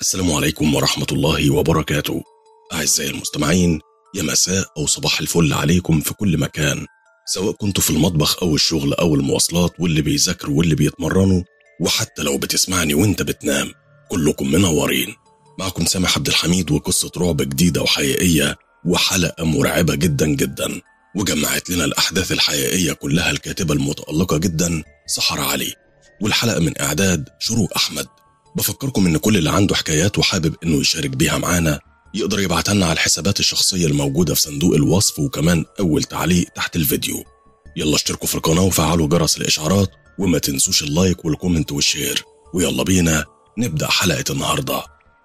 السلام عليكم ورحمة الله وبركاته أعزائي المستمعين يا مساء أو صباح الفل عليكم في كل مكان سواء كنتوا في المطبخ أو الشغل أو المواصلات واللي بيذاكروا واللي بيتمرنوا وحتى لو بتسمعني وانت بتنام كلكم منورين معكم سامح عبد الحميد وقصة رعب جديدة وحقيقية وحلقة مرعبة جدا جدا وجمعت لنا الأحداث الحقيقية كلها الكاتبة المتألقة جدا سحر علي والحلقة من إعداد شروق أحمد بفكركم إن كل اللي عنده حكايات وحابب إنه يشارك بيها معانا يقدر يبعتها لنا على الحسابات الشخصية الموجودة في صندوق الوصف وكمان أول تعليق تحت الفيديو يلا اشتركوا في القناة وفعلوا جرس الإشعارات وما تنسوش اللايك والكومنت والشير ويلا بينا نبدأ حلقة النهاردة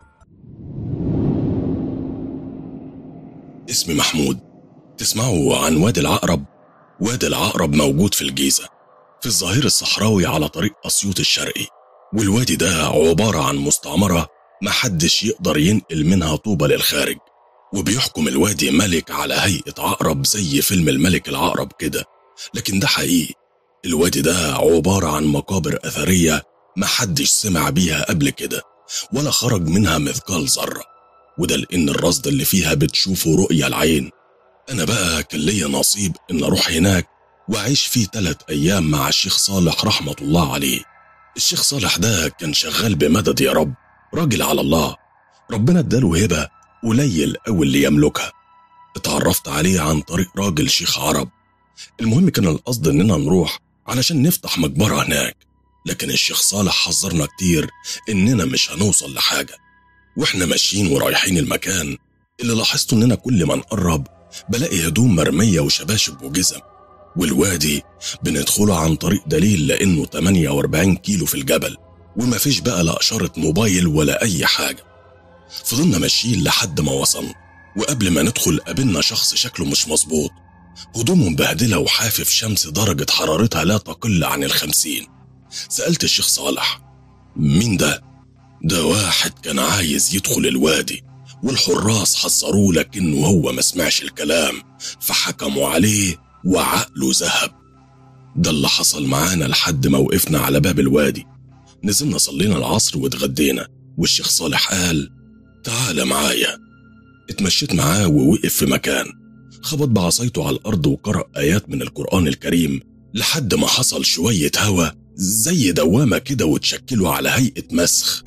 اسمي محمود تسمعوا عن وادي العقرب وادي العقرب موجود في الجيزة في الظهير الصحراوي على طريق أسيوط الشرقي والوادي ده عبارة عن مستعمرة محدش يقدر ينقل منها طوبة للخارج وبيحكم الوادي ملك على هيئة عقرب زي فيلم الملك العقرب كده لكن ده حقيقي الوادي ده عبارة عن مقابر أثرية محدش سمع بيها قبل كده ولا خرج منها مثقال ذرة وده لأن الرصد اللي فيها بتشوفه رؤية العين أنا بقى كان ليا نصيب إن أروح هناك وأعيش فيه تلات أيام مع الشيخ صالح رحمة الله عليه الشيخ صالح ده كان شغال بمدد يا رب راجل على الله ربنا اداله هبة قليل أوي اللي يملكها اتعرفت عليه عن طريق راجل شيخ عرب المهم كان القصد إننا نروح علشان نفتح مقبرة هناك لكن الشيخ صالح حذرنا كتير إننا مش هنوصل لحاجة وإحنا ماشيين ورايحين المكان اللي لاحظت إننا كل ما نقرب بلاقي هدوم مرمية وشباشب وجزم والوادي بندخله عن طريق دليل لأنه 48 كيلو في الجبل ومفيش بقى لا إشارة موبايل ولا أي حاجة فضلنا ماشيين لحد ما وصلنا وقبل ما ندخل قابلنا شخص شكله مش مظبوط هدومه مبهدلة وحافف شمس درجة حرارتها لا تقل عن الخمسين سألت الشيخ صالح مين ده؟ ده واحد كان عايز يدخل الوادي والحراس حذروه لكنه هو ما سمعش الكلام فحكموا عليه وعقله ذهب ده اللي حصل معانا لحد ما وقفنا على باب الوادي نزلنا صلينا العصر واتغدينا والشيخ صالح قال تعال معايا اتمشيت معاه ووقف في مكان خبط بعصايته على الأرض وقرأ آيات من القرآن الكريم لحد ما حصل شوية هوا زي دوامة كده وتشكله على هيئة مسخ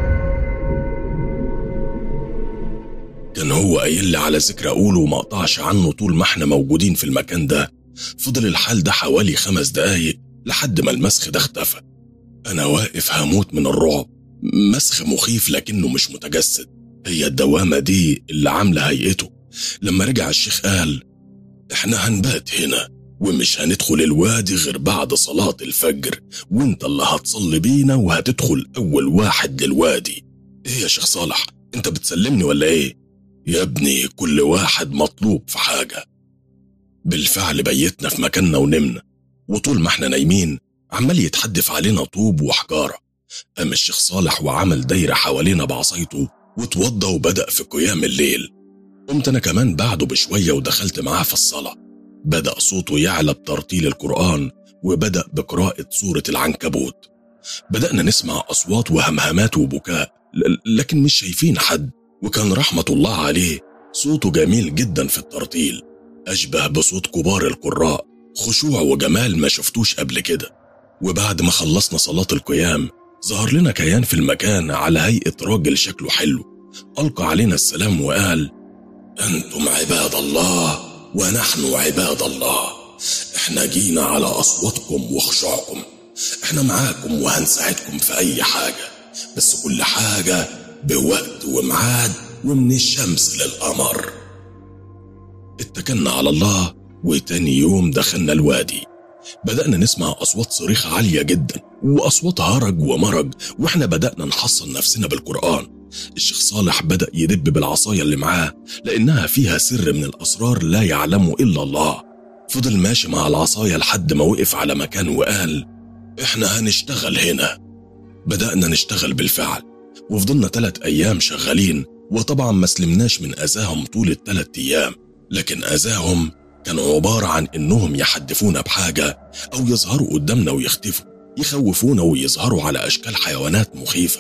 كان هو قايل لي على ذكر أقوله وما أقطعش عنه طول ما احنا موجودين في المكان ده فضل الحال ده حوالي خمس دقايق لحد ما المسخ ده اختفى أنا واقف هموت من الرعب مسخ مخيف لكنه مش متجسد هي الدوامة دي اللي عاملة هيئته لما رجع الشيخ قال احنا هنبات هنا ومش هندخل الوادي غير بعد صلاة الفجر وانت اللي هتصلي بينا وهتدخل أول واحد للوادي ايه يا شيخ صالح انت بتسلمني ولا ايه يا ابني كل واحد مطلوب في حاجة بالفعل بيتنا في مكاننا ونمنا وطول ما احنا نايمين عمال يتحدف علينا طوب وحجارة قام الشيخ صالح وعمل دايرة حوالينا بعصايته واتوضى وبدأ في قيام الليل قمت أنا كمان بعده بشوية ودخلت معاه في الصلاة بدأ صوته يعلى بترتيل القرآن وبدأ بقراءة سورة العنكبوت بدأنا نسمع أصوات وهمهمات وبكاء ل- لكن مش شايفين حد وكان رحمة الله عليه صوته جميل جدا في الترتيل أشبه بصوت كبار القراء خشوع وجمال ما شفتوش قبل كده وبعد ما خلصنا صلاة القيام ظهر لنا كيان في المكان على هيئة راجل شكله حلو ألقى علينا السلام وقال أنتم عباد الله ونحن عباد الله احنا جينا على أصواتكم وخشوعكم احنا معاكم وهنساعدكم في أي حاجة بس كل حاجة بوقت وميعاد ومن الشمس للقمر اتكلنا على الله وتاني يوم دخلنا الوادي بدأنا نسمع أصوات صريخ عالية جدا وأصوات هرج ومرج وإحنا بدأنا نحصن نفسنا بالقرآن الشيخ صالح بدأ يدب بالعصاية اللي معاه لأنها فيها سر من الأسرار لا يعلمه إلا الله فضل ماشي مع العصاية لحد ما وقف على مكان وقال إحنا هنشتغل هنا بدأنا نشتغل بالفعل وفضلنا تلات أيام شغالين وطبعا ما سلمناش من أذاهم طول التلات أيام لكن أذاهم كان عبارة عن إنهم يحدفونا بحاجة أو يظهروا قدامنا ويختفوا يخوفونا ويظهروا على أشكال حيوانات مخيفة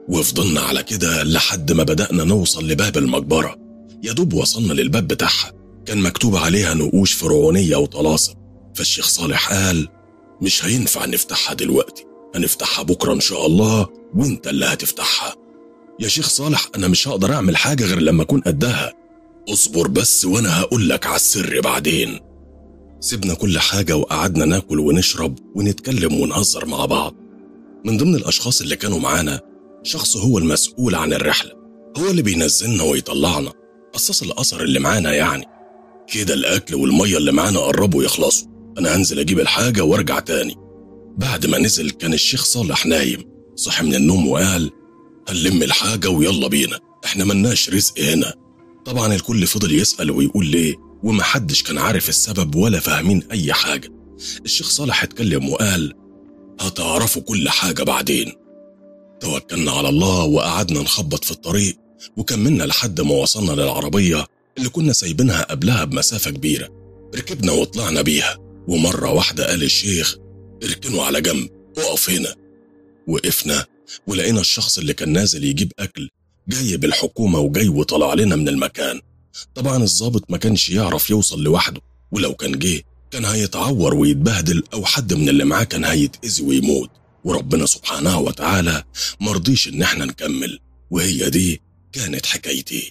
وفضلنا على كده لحد ما بدأنا نوصل لباب المقبرة يا دوب وصلنا للباب بتاعها كان مكتوب عليها نقوش فرعونية وطلاسم فالشيخ صالح قال مش هينفع نفتحها دلوقتي هنفتحها بكرة إن شاء الله وانت اللي هتفتحها يا شيخ صالح أنا مش هقدر أعمل حاجة غير لما أكون قدها اصبر بس وأنا هقول لك على السر بعدين سيبنا كل حاجة وقعدنا ناكل ونشرب ونتكلم ونهزر مع بعض من ضمن الأشخاص اللي كانوا معانا شخص هو المسؤول عن الرحلة هو اللي بينزلنا ويطلعنا قصاص الأثر اللي معانا يعني كده الأكل والمية اللي معانا قربوا يخلصوا أنا هنزل أجيب الحاجة وأرجع تاني بعد ما نزل كان الشيخ صالح نايم صحي من النوم وقال هنلم الحاجة ويلا بينا احنا ملناش رزق هنا طبعا الكل فضل يسأل ويقول ليه ومحدش كان عارف السبب ولا فاهمين أي حاجة الشيخ صالح اتكلم وقال هتعرفوا كل حاجة بعدين توكلنا على الله وقعدنا نخبط في الطريق وكملنا لحد ما وصلنا للعربية اللي كنا سايبينها قبلها بمسافة كبيرة ركبنا وطلعنا بيها ومرة واحدة قال الشيخ اركنوا على جنب اقف هنا وقفنا ولقينا الشخص اللي كان نازل يجيب أكل جاي بالحكومة وجاي وطلع لنا من المكان طبعا الضابط ما كانش يعرف يوصل لوحده ولو كان جه كان هيتعور ويتبهدل أو حد من اللي معاه كان هيتأذي ويموت وربنا سبحانه وتعالى مرضيش إن احنا نكمل وهي دي كانت حكايتي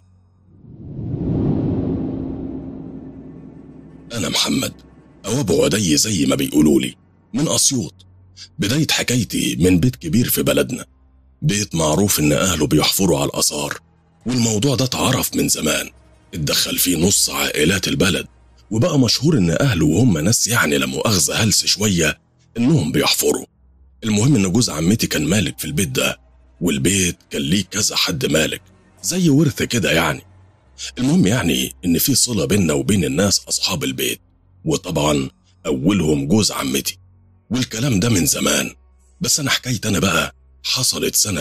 أنا محمد أو أبو عدي زي ما بيقولوا لي من أسيوط بداية حكايتي من بيت كبير في بلدنا بيت معروف إن أهله بيحفروا على الآثار والموضوع ده اتعرف من زمان اتدخل فيه نص عائلات البلد وبقى مشهور إن أهله وهم ناس يعني لا مؤاخذة هلس شوية إنهم بيحفروا المهم إن جوز عمتي كان مالك في البيت ده والبيت كان ليه كذا حد مالك زي ورث كده يعني المهم يعني إن في صلة بيننا وبين الناس أصحاب البيت وطبعا أولهم جوز عمتي والكلام ده من زمان بس أنا حكايتي أنا بقى حصلت سنة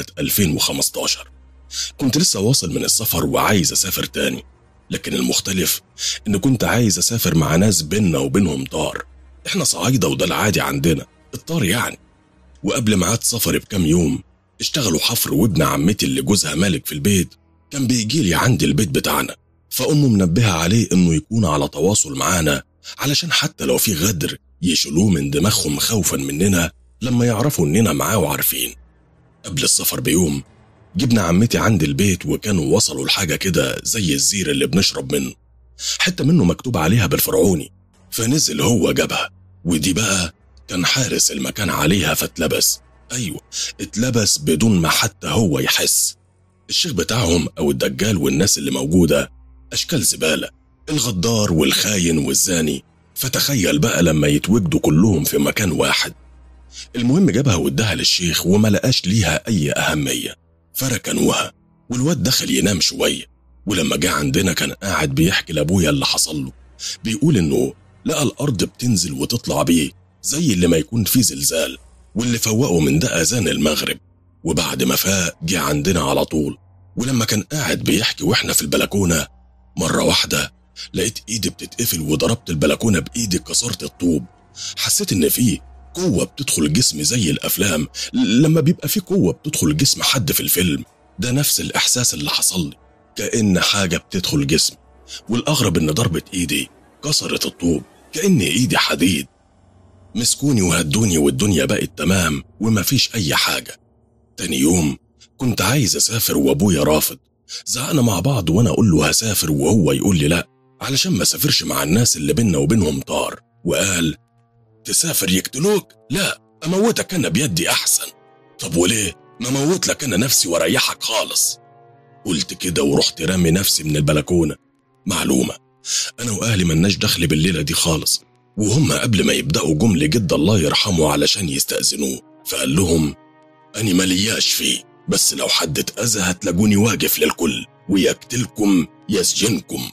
2015 كنت لسه واصل من السفر وعايز أسافر تاني لكن المختلف إن كنت عايز أسافر مع ناس بينا وبينهم طار إحنا صعايدة وده العادي عندنا الطار يعني وقبل ميعاد سفري بكام يوم اشتغلوا حفر وابن عمتي اللي جوزها مالك في البيت كان بيجي لي عند البيت بتاعنا فأمه منبهة عليه إنه يكون على تواصل معانا علشان حتى لو في غدر يشيلوه من دماغهم خوفا مننا لما يعرفوا إننا معاه وعارفين قبل السفر بيوم جبنا عمتي عند البيت وكانوا وصلوا لحاجة كده زي الزير اللي بنشرب منه حتة منه مكتوب عليها بالفرعوني فنزل هو جابها ودي بقى كان حارس المكان عليها فاتلبس أيوة اتلبس بدون ما حتى هو يحس الشيخ بتاعهم أو الدجال والناس اللي موجودة أشكال زبالة الغدار والخاين والزاني فتخيل بقى لما يتوجدوا كلهم في مكان واحد المهم جابها واداها للشيخ وما لقاش ليها أي أهمية فركنوها والواد دخل ينام شوية ولما جه عندنا كان قاعد بيحكي لأبويا اللي حصل له بيقول إنه لقى الأرض بتنزل وتطلع بيه زي اللي ما يكون فيه زلزال واللي فوقه من ده أذان المغرب وبعد ما فاق جه عندنا على طول ولما كان قاعد بيحكي واحنا في البلكونة مرة واحدة لقيت ايدي بتتقفل وضربت البلكونة بايدي كسرت الطوب حسيت ان في قوة بتدخل جسمي زي الافلام لما بيبقى في قوة بتدخل جسم حد في الفيلم ده نفس الاحساس اللي حصل لي كأن حاجة بتدخل جسمي والاغرب ان ضربة ايدي كسرت الطوب كأن ايدي حديد مسكوني وهدوني والدنيا بقت تمام ومفيش اي حاجة تاني يوم كنت عايز اسافر وابويا رافض زعقنا مع بعض وانا اقول له هسافر وهو يقول لي لا علشان ما سافرش مع الناس اللي بينا وبينهم طار وقال تسافر يقتلوك لا اموتك انا بيدي احسن طب وليه ما موت لك انا نفسي واريحك خالص قلت كده ورحت رامي نفسي من البلكونه معلومه انا واهلي ملناش دخل بالليله دي خالص وهم قبل ما يبداوا جم لجد الله يرحمه علشان يستاذنوه فقال لهم اني ملياش فيه بس لو حد اتأذى هتلاقوني واقف للكل ويقتلكم يسجنكم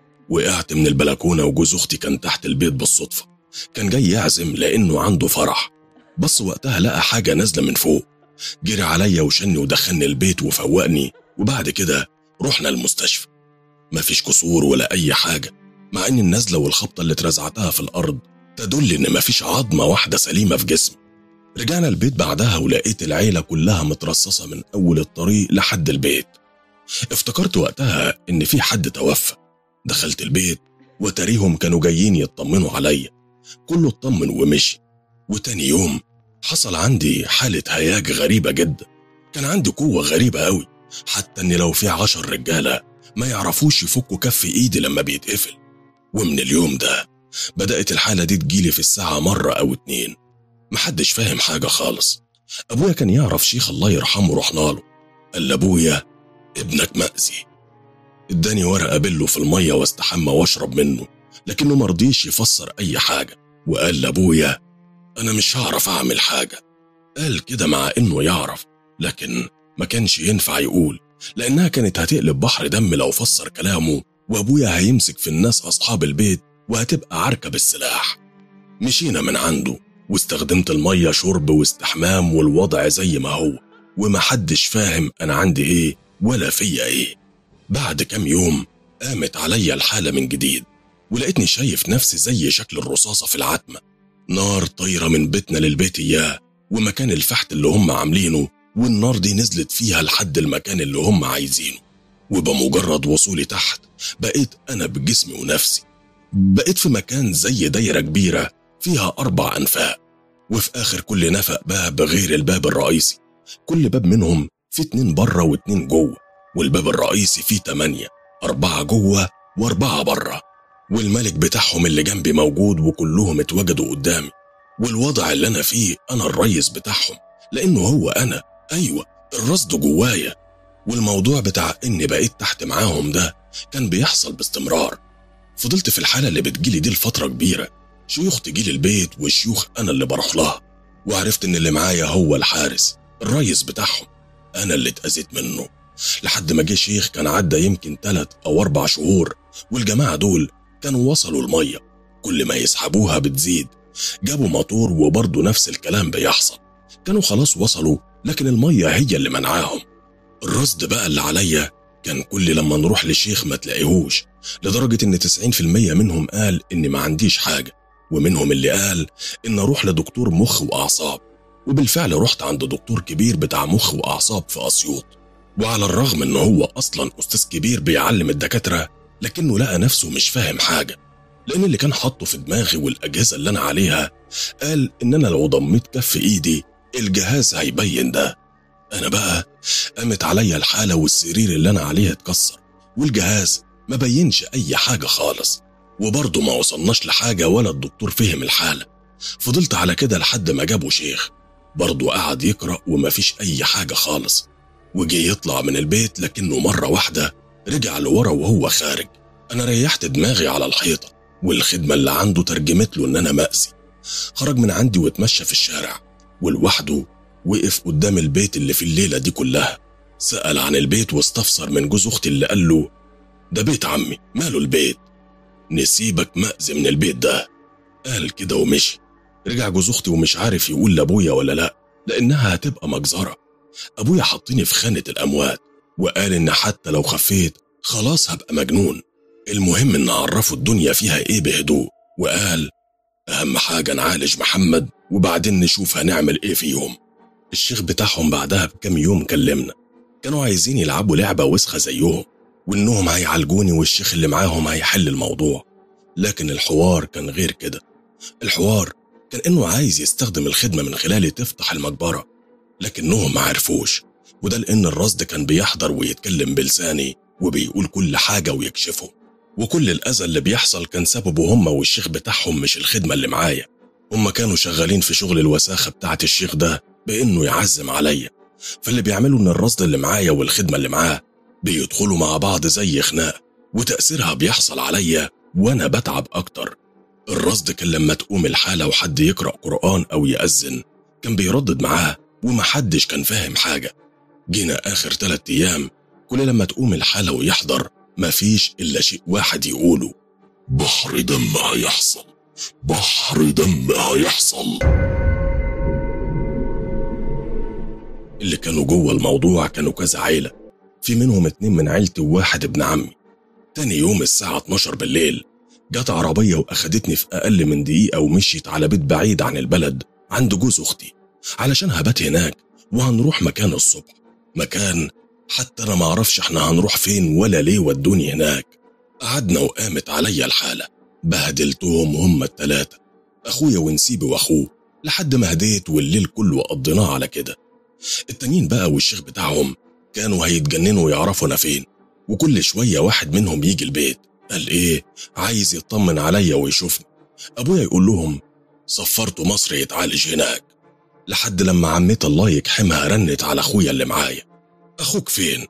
وقعت من البلكونة وجوز أختي كان تحت البيت بالصدفة كان جاي يعزم لأنه عنده فرح بس وقتها لقى حاجة نازلة من فوق جري عليا وشني ودخلني البيت وفوقني وبعد كده رحنا المستشفى مفيش كسور ولا أي حاجة مع إن النزلة والخبطة اللي اترزعتها في الأرض تدل إن مفيش عظمة واحدة سليمة في جسمي رجعنا البيت بعدها ولقيت العيلة كلها مترصصة من أول الطريق لحد البيت افتكرت وقتها إن في حد توفى دخلت البيت وتاريهم كانوا جايين يطمنوا عليا كله اطمن ومشي وتاني يوم حصل عندي حالة هياج غريبة جدا كان عندي قوة غريبة أوي حتى إن لو في عشر رجالة ما يعرفوش يفكوا كف إيدي لما بيتقفل ومن اليوم ده بدأت الحالة دي تجيلي في الساعة مرة أو اتنين محدش فاهم حاجة خالص أبويا كان يعرف شيخ الله يرحمه رحنا له قال لأبويا ابنك مأذي اداني ورقة بله في المية واستحمى واشرب منه لكنه مرضيش يفسر أي حاجة وقال لأبويا أنا مش هعرف أعمل حاجة قال كده مع إنه يعرف لكن ما كانش ينفع يقول لأنها كانت هتقلب بحر دم لو فسر كلامه وأبويا هيمسك في الناس أصحاب البيت وهتبقى عركة بالسلاح مشينا من عنده واستخدمت المية شرب واستحمام والوضع زي ما هو ومحدش فاهم أنا عندي إيه ولا فيا إيه بعد كام يوم قامت عليا الحالة من جديد ولقيتني شايف نفسي زي شكل الرصاصة في العتمة نار طايرة من بيتنا للبيت إياه ومكان الفحت اللي هم عاملينه والنار دي نزلت فيها لحد المكان اللي هم عايزينه وبمجرد وصولي تحت بقيت أنا بجسمي ونفسي بقيت في مكان زي دايرة كبيرة فيها أربع أنفاق وفي آخر كل نفق باب غير الباب الرئيسي كل باب منهم في اتنين بره واتنين جوه والباب الرئيسي فيه تمانية أربعة جوه وأربعة بره والملك بتاعهم اللي جنبي موجود وكلهم اتوجدوا قدامي والوضع اللي أنا فيه أنا الريس بتاعهم لأنه هو أنا أيوة الرصد جوايا والموضوع بتاع إني بقيت تحت معاهم ده كان بيحصل باستمرار فضلت في الحالة اللي بتجيلي دي لفترة كبيرة شيوخ تجيلي البيت والشيوخ أنا اللي بروح لها وعرفت إن اللي معايا هو الحارس الريس بتاعهم أنا اللي اتأذيت منه لحد ما جه شيخ كان عدى يمكن تلات أو أربع شهور والجماعة دول كانوا وصلوا المية كل ما يسحبوها بتزيد جابوا موتور وبرضه نفس الكلام بيحصل كانوا خلاص وصلوا لكن المية هي اللي منعاهم الرصد بقى اللي عليا كان كل لما نروح لشيخ ما تلاقيهوش لدرجة إن 90% منهم قال إني ما عنديش حاجة ومنهم اللي قال إن أروح لدكتور مخ وأعصاب وبالفعل رحت عند دكتور كبير بتاع مخ وأعصاب في أسيوط وعلى الرغم إن هو أصلا أستاذ كبير بيعلم الدكاترة لكنه لقى نفسه مش فاهم حاجة لأن اللي كان حاطه في دماغي والأجهزة اللي أنا عليها قال إن أنا لو ضميت كف إيدي الجهاز هيبين ده أنا بقى قامت عليا الحالة والسرير اللي أنا عليه اتكسر والجهاز ما بينش أي حاجة خالص وبرضه ما وصلناش لحاجة ولا الدكتور فهم الحالة فضلت على كده لحد ما جابوا شيخ برضه قعد يقرأ وما فيش أي حاجة خالص وجي يطلع من البيت لكنه مرة واحدة رجع لورا وهو خارج أنا ريحت دماغي على الحيطة والخدمة اللي عنده ترجمت له إن أنا مأذي خرج من عندي واتمشى في الشارع ولوحده وقف قدام البيت اللي في الليلة دي كلها سأل عن البيت واستفسر من جوز أختي اللي قال له ده بيت عمي ماله البيت نسيبك مأذي من البيت ده قال كده ومشي رجع جوز أختي ومش عارف يقول لأبويا ولا لأ لأنها هتبقى مجزرة أبويا حطني في خانة الأموات وقال إن حتى لو خفيت خلاص هبقى مجنون المهم إن أعرفه الدنيا فيها إيه بهدوء وقال أهم حاجة نعالج محمد وبعدين نشوف هنعمل إيه فيهم الشيخ بتاعهم بعدها بكام يوم كلمنا كانوا عايزين يلعبوا لعبة وسخة زيهم وإنهم هيعالجوني والشيخ اللي معاهم هيحل الموضوع لكن الحوار كان غير كده الحوار كان إنه عايز يستخدم الخدمة من خلالي تفتح المقبرة لكنهم ما عرفوش وده لأن الرصد كان بيحضر ويتكلم بلساني وبيقول كل حاجة ويكشفهم وكل الأذى اللي بيحصل كان سببه هم والشيخ بتاعهم مش الخدمة اللي معايا هم كانوا شغالين في شغل الوساخة بتاعة الشيخ ده بإنه يعزم عليا فاللي بيعملوا إن الرصد اللي معايا والخدمة اللي معاه بيدخلوا مع بعض زي خناق وتأثيرها بيحصل عليا وأنا بتعب أكتر الرصد كان لما تقوم الحالة وحد يقرأ قرآن أو يأذن كان بيردد معاه ومحدش كان فاهم حاجة جينا آخر تلات أيام كل لما تقوم الحالة ويحضر مفيش إلا شيء واحد يقوله بحر دم هيحصل بحر دم هيحصل اللي كانوا جوه الموضوع كانوا كذا عيلة في منهم اتنين من عيلتي وواحد ابن عمي تاني يوم الساعة 12 بالليل جت عربية وأخدتني في أقل من دقيقة ومشيت على بيت بعيد عن البلد عند جوز أختي علشان هبات هناك وهنروح مكان الصبح مكان حتى انا ما اعرفش احنا هنروح فين ولا ليه ودوني هناك قعدنا وقامت عليا الحاله بهدلتهم هم التلاته اخويا ونسيبي واخوه لحد ما هديت والليل كله قضيناه على كده التانيين بقى والشيخ بتاعهم كانوا هيتجننوا ويعرفوا انا فين وكل شويه واحد منهم يجي البيت قال ايه عايز يطمن عليا ويشوفني ابويا يقول لهم سفرته مصر يتعالج هناك لحد لما عمتي الله يجحمها رنت على اخويا اللي معايا اخوك فين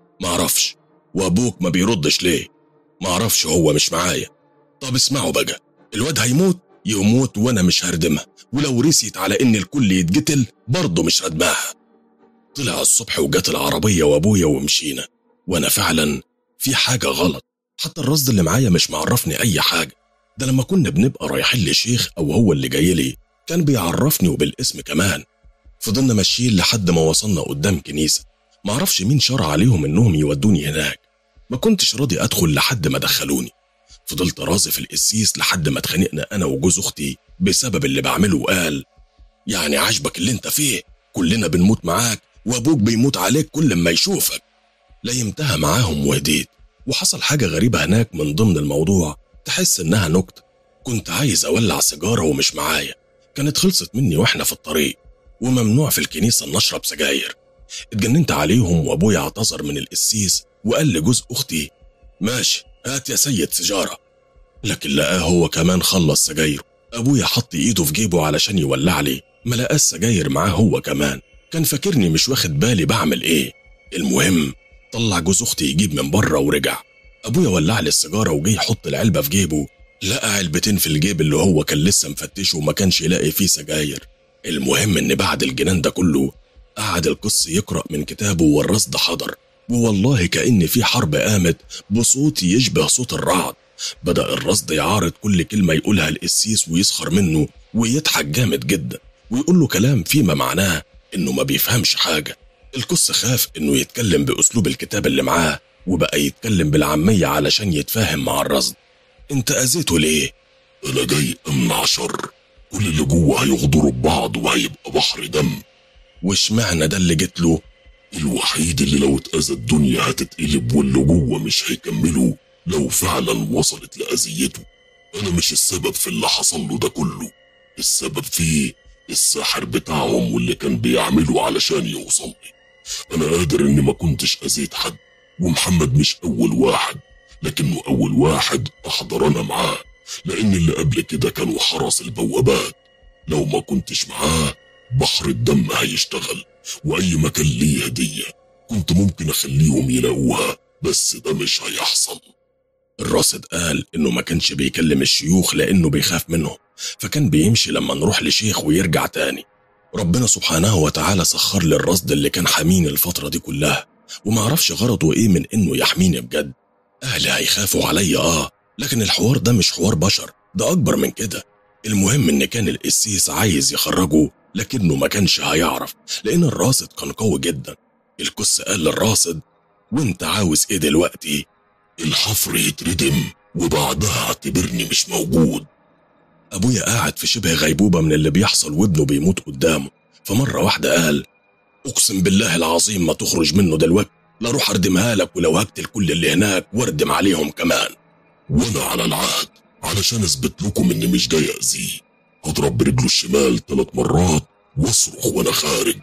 معرفش وابوك ما بيردش ليه معرفش هو مش معايا طب اسمعوا بقى الواد هيموت يموت وانا مش هردمها ولو رسيت على ان الكل يتقتل برضه مش هدمها طلع الصبح وجت العربية وابويا ومشينا وانا فعلا في حاجة غلط حتى الرصد اللي معايا مش معرفني اي حاجة ده لما كنا بنبقى رايحين لشيخ او هو اللي جاي لي كان بيعرفني وبالاسم كمان فضلنا ماشيين لحد ما وصلنا قدام كنيسة معرفش مين شرع عليهم انهم يودوني هناك ما كنتش راضي ادخل لحد ما دخلوني فضلت رازي في القسيس لحد ما اتخانقنا انا وجوز اختي بسبب اللي بعمله وقال يعني عاجبك اللي انت فيه كلنا بنموت معاك وابوك بيموت عليك كل ما يشوفك ليمتها معاهم وهديت وحصل حاجة غريبة هناك من ضمن الموضوع تحس انها نكتة كنت عايز اولع سيجارة ومش معايا كانت خلصت مني واحنا في الطريق وممنوع في الكنيسة ان اشرب سجاير اتجننت عليهم وابويا اعتذر من القسيس وقال لجوز اختي ماشي هات يا سيد سيجارة لكن لقاه هو كمان خلص سجايره ابويا حط ايده في جيبه علشان يولع لي ما لقاش سجاير معاه هو كمان كان فاكرني مش واخد بالي بعمل ايه المهم طلع جوز اختي يجيب من بره ورجع ابويا ولع لي السيجاره وجه يحط العلبه في جيبه لقى علبتين في الجيب اللي هو كان لسه مفتشه وما كانش يلاقي فيه سجاير المهم ان بعد الجنان ده كله قعد القس يقرا من كتابه والرصد حضر ووالله كأن في حرب قامت بصوت يشبه صوت الرعد بدأ الرصد يعارض كل كلمة يقولها القسيس ويسخر منه ويضحك جامد جدا ويقول له كلام فيما معناه إنه ما بيفهمش حاجة القس خاف إنه يتكلم بأسلوب الكتاب اللي معاه وبقى يتكلم بالعامية علشان يتفاهم مع الرصد انت أذيته ليه؟ أنا جاي أمنع شر كل اللي جوه هيغدروا ببعض وهيبقى بحر دم وش معنى ده اللي جيت له؟ الوحيد اللي لو اتأذى الدنيا هتتقلب واللي جوه مش هيكملوا لو فعلا وصلت لأذيته أنا مش السبب في اللي حصل له ده كله السبب فيه الساحر بتاعهم واللي كان بيعمله علشان يوصل لي أنا قادر إني ما كنتش أذيت حد ومحمد مش أول واحد لكنه أول واحد أحضر أنا معاه لأن اللي قبل كده كانوا حرس البوابات لو ما كنتش معاه بحر الدم هيشتغل وأي مكان ليه هدية كنت ممكن أخليهم يلاقوها بس ده مش هيحصل الراصد قال إنه ما كانش بيكلم الشيوخ لأنه بيخاف منهم فكان بيمشي لما نروح لشيخ ويرجع تاني ربنا سبحانه وتعالى سخر لي الرصد اللي كان حاميني الفترة دي كلها وما اعرفش غرضه ايه من انه يحميني بجد اهلي هيخافوا عليا اه لكن الحوار ده مش حوار بشر ده اكبر من كده المهم ان كان القسيس عايز يخرجه لكنه ما كانش هيعرف لان الراصد كان قوي جدا القس قال للراصد وانت عاوز ايه دلوقتي الحفر يتردم وبعدها اعتبرني مش موجود ابويا قاعد في شبه غيبوبه من اللي بيحصل وابنه بيموت قدامه فمره واحده قال اقسم بالله العظيم ما تخرج منه دلوقتي لا اروح اردمها لك ولو هقتل كل اللي هناك واردم عليهم كمان وانا على العهد علشان اثبت لكم اني مش جاي اذيه هضرب برجله الشمال ثلاث مرات واصرخ وانا خارج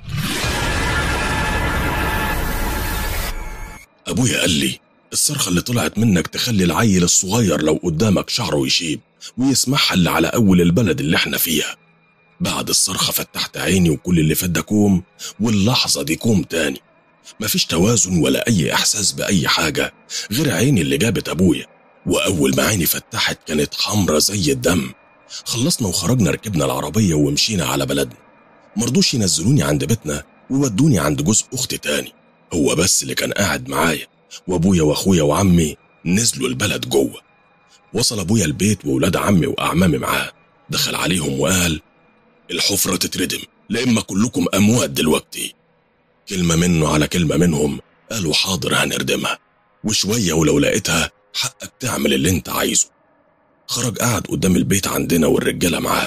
ابويا قال لي الصرخة اللي طلعت منك تخلي العيل الصغير لو قدامك شعره يشيب ويسمعها اللي على أول البلد اللي احنا فيها بعد الصرخة فتحت عيني وكل اللي فات ده كوم واللحظة دي كوم تاني مفيش توازن ولا أي إحساس بأي حاجة غير عيني اللي جابت أبويا وأول ما عيني فتحت كانت حمرة زي الدم خلصنا وخرجنا ركبنا العربية ومشينا على بلدنا مرضوش ينزلوني عند بيتنا وودوني عند جوز أختي تاني هو بس اللي كان قاعد معايا وابويا واخويا وعمي نزلوا البلد جوه وصل ابويا البيت وولاد عمي واعمامي معاه دخل عليهم وقال الحفرة تتردم لإما كلكم أموات دلوقتي كلمة منه على كلمة منهم قالوا حاضر هنردمها وشوية ولو لقيتها حقك تعمل اللي انت عايزه خرج قعد قدام البيت عندنا والرجالة معاه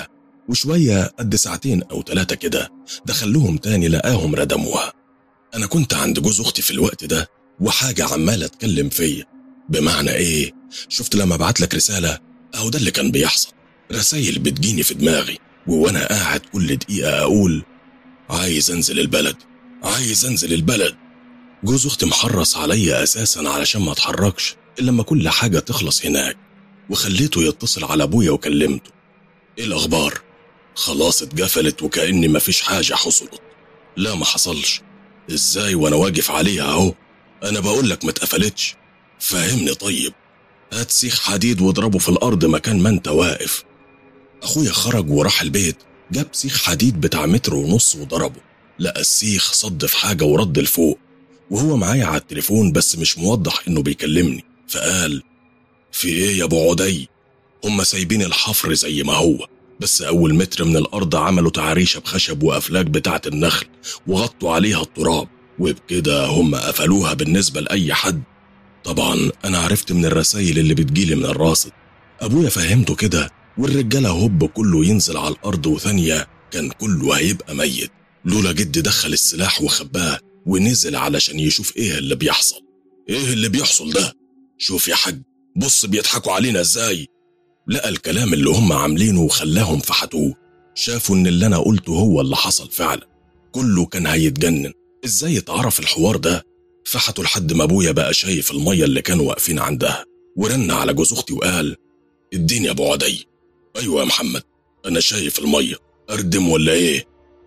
وشوية قد ساعتين أو ثلاثة كده دخلهم تاني لقاهم ردموها أنا كنت عند جوز أختي في الوقت ده وحاجة عمالة تكلم فيا بمعنى إيه؟ شفت لما بعت لك رسالة أهو ده اللي كان بيحصل رسايل بتجيني في دماغي وأنا قاعد كل دقيقة أقول عايز أنزل البلد عايز أنزل البلد جوز أختي محرص عليا أساسا علشان ما أتحركش إلا لما كل حاجة تخلص هناك وخليته يتصل على أبويا وكلمته إيه الأخبار؟ خلاص اتقفلت وكأني مفيش حاجة حصلت لا ما حصلش ازاي وانا واقف عليها اهو انا بقول لك ما اتقفلتش فهمني طيب هات سيخ حديد واضربه في الارض مكان ما انت واقف اخويا خرج وراح البيت جاب سيخ حديد بتاع متر ونص وضربه لقى السيخ صد في حاجه ورد لفوق وهو معايا على التليفون بس مش موضح انه بيكلمني فقال في ايه يا ابو عدي هما سايبين الحفر زي ما هو بس أول متر من الأرض عملوا تعريشة بخشب وأفلاك بتاعة النخل وغطوا عليها التراب وبكده هم قفلوها بالنسبة لأي حد طبعا أنا عرفت من الرسايل اللي بتجيلي من الراصد أبويا فهمته كده والرجالة هوب كله ينزل على الأرض وثانية كان كله هيبقى ميت لولا جدي دخل السلاح وخباه ونزل علشان يشوف ايه اللي بيحصل ايه اللي بيحصل ده شوف يا حاج بص بيضحكوا علينا ازاي لقى الكلام اللي هم عاملينه وخلاهم فحتوه شافوا ان اللي انا قلته هو اللي حصل فعلا كله كان هيتجنن ازاي اتعرف الحوار ده فحتوا لحد ما ابويا بقى شايف الميه اللي كانوا واقفين عندها ورن على جوز اختي وقال اديني يا ابو عدي ايوه يا محمد انا شايف الميه اردم ولا ايه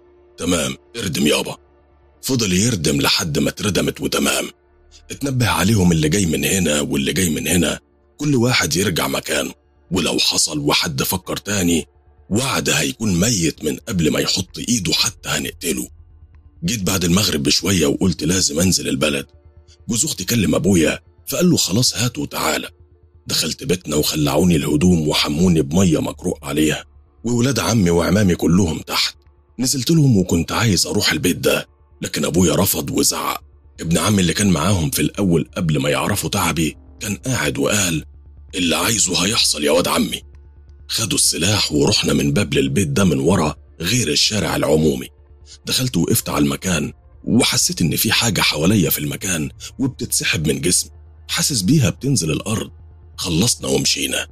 تمام اردم يابا فضل يردم لحد ما اتردمت وتمام اتنبه عليهم اللي جاي من هنا واللي جاي من هنا كل واحد يرجع مكانه ولو حصل وحد فكر تاني وعد هيكون ميت من قبل ما يحط ايده حتى هنقتله جيت بعد المغرب بشوية وقلت لازم انزل البلد جوز اختي كلم ابويا فقال له خلاص هات وتعالى دخلت بيتنا وخلعوني الهدوم وحموني بمية مقروء عليها وولاد عمي وعمامي كلهم تحت نزلت لهم وكنت عايز اروح البيت ده لكن ابويا رفض وزعق ابن عمي اللي كان معاهم في الاول قبل ما يعرفوا تعبي كان قاعد وقال اللي عايزه هيحصل يا واد عمي خدوا السلاح ورحنا من باب للبيت ده من ورا غير الشارع العمومي دخلت وقفت على المكان وحسيت ان في حاجة حواليا في المكان وبتتسحب من جسمي حاسس بيها بتنزل الارض خلصنا ومشينا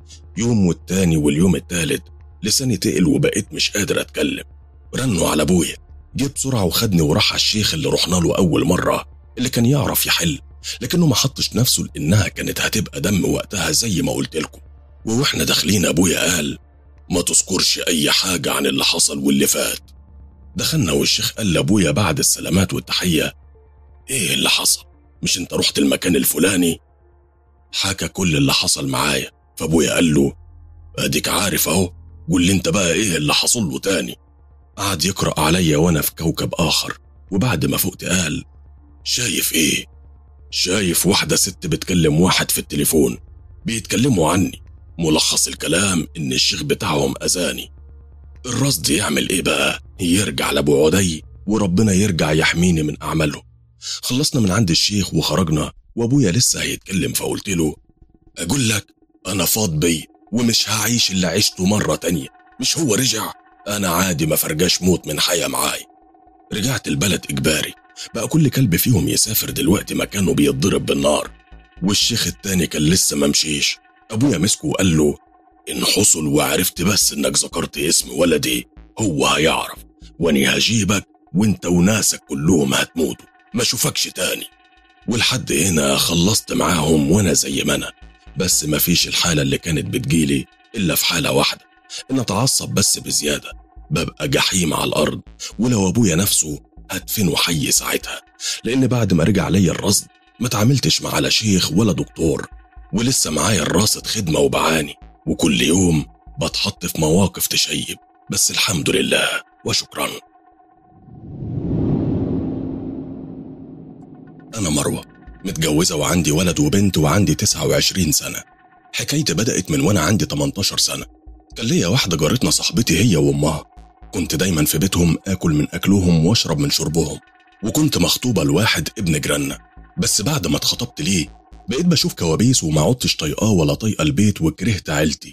يوم والتاني واليوم التالت لساني تقل وبقيت مش قادر اتكلم رنوا على ابويا جه بسرعة وخدني وراح على الشيخ اللي رحنا له أول مرة اللي كان يعرف يحل لكنه ما حطش نفسه لأنها كانت هتبقى دم وقتها زي ما قلت لكم وإحنا داخلين أبويا قال ما تذكرش أي حاجة عن اللي حصل واللي فات دخلنا والشيخ قال لأبويا بعد السلامات والتحية إيه اللي حصل؟ مش أنت رحت المكان الفلاني؟ حكى كل اللي حصل معايا فأبويا قال له أديك عارف أهو قول لي أنت بقى إيه اللي حصل له تاني قعد يقرأ عليا وأنا في كوكب آخر وبعد ما فقت قال شايف إيه؟ شايف واحدة ست بتكلم واحد في التليفون بيتكلموا عني ملخص الكلام إن الشيخ بتاعهم أذاني الرصد يعمل إيه بقى؟ يرجع لأبو عدي وربنا يرجع يحميني من أعمالهم خلصنا من عند الشيخ وخرجنا وأبويا لسه هيتكلم فقلت له أقول لك أنا فاض بي ومش هعيش اللي عشته مرة تانية مش هو رجع أنا عادي ما فرجاش موت من حياة معاي رجعت البلد إجباري بقى كل كلب فيهم يسافر دلوقتي مكانه بيتضرب بالنار والشيخ التاني كان لسه ممشيش أبويا مسكه وقال له إن حصل وعرفت بس إنك ذكرت اسم ولدي هو هيعرف واني هجيبك وانت وناسك كلهم هتموتوا ما اشوفكش تاني ولحد هنا خلصت معاهم وانا زي ما انا بس ما فيش الحالة اللي كانت بتجيلي إلا في حالة واحدة إن أتعصب بس بزيادة ببقى جحيم على الأرض ولو أبويا نفسه هدفنه حي ساعتها لأن بعد ما رجع ليا الرصد ما تعاملتش مع لا شيخ ولا دكتور ولسه معايا الراصد خدمة وبعاني وكل يوم بتحط في مواقف تشيب بس الحمد لله وشكرا أنا مروة متجوزة وعندي ولد وبنت وعندي 29 سنة حكايتي بدأت من وأنا عندي 18 سنة كان ليا واحدة جارتنا صاحبتي هي وأمها كنت دايما في بيتهم آكل من أكلهم وأشرب من شربهم وكنت مخطوبة لواحد ابن جيراننا بس بعد ما اتخطبت ليه بقيت بشوف كوابيس وما عدتش طايقاه ولا طايقة البيت وكرهت عيلتي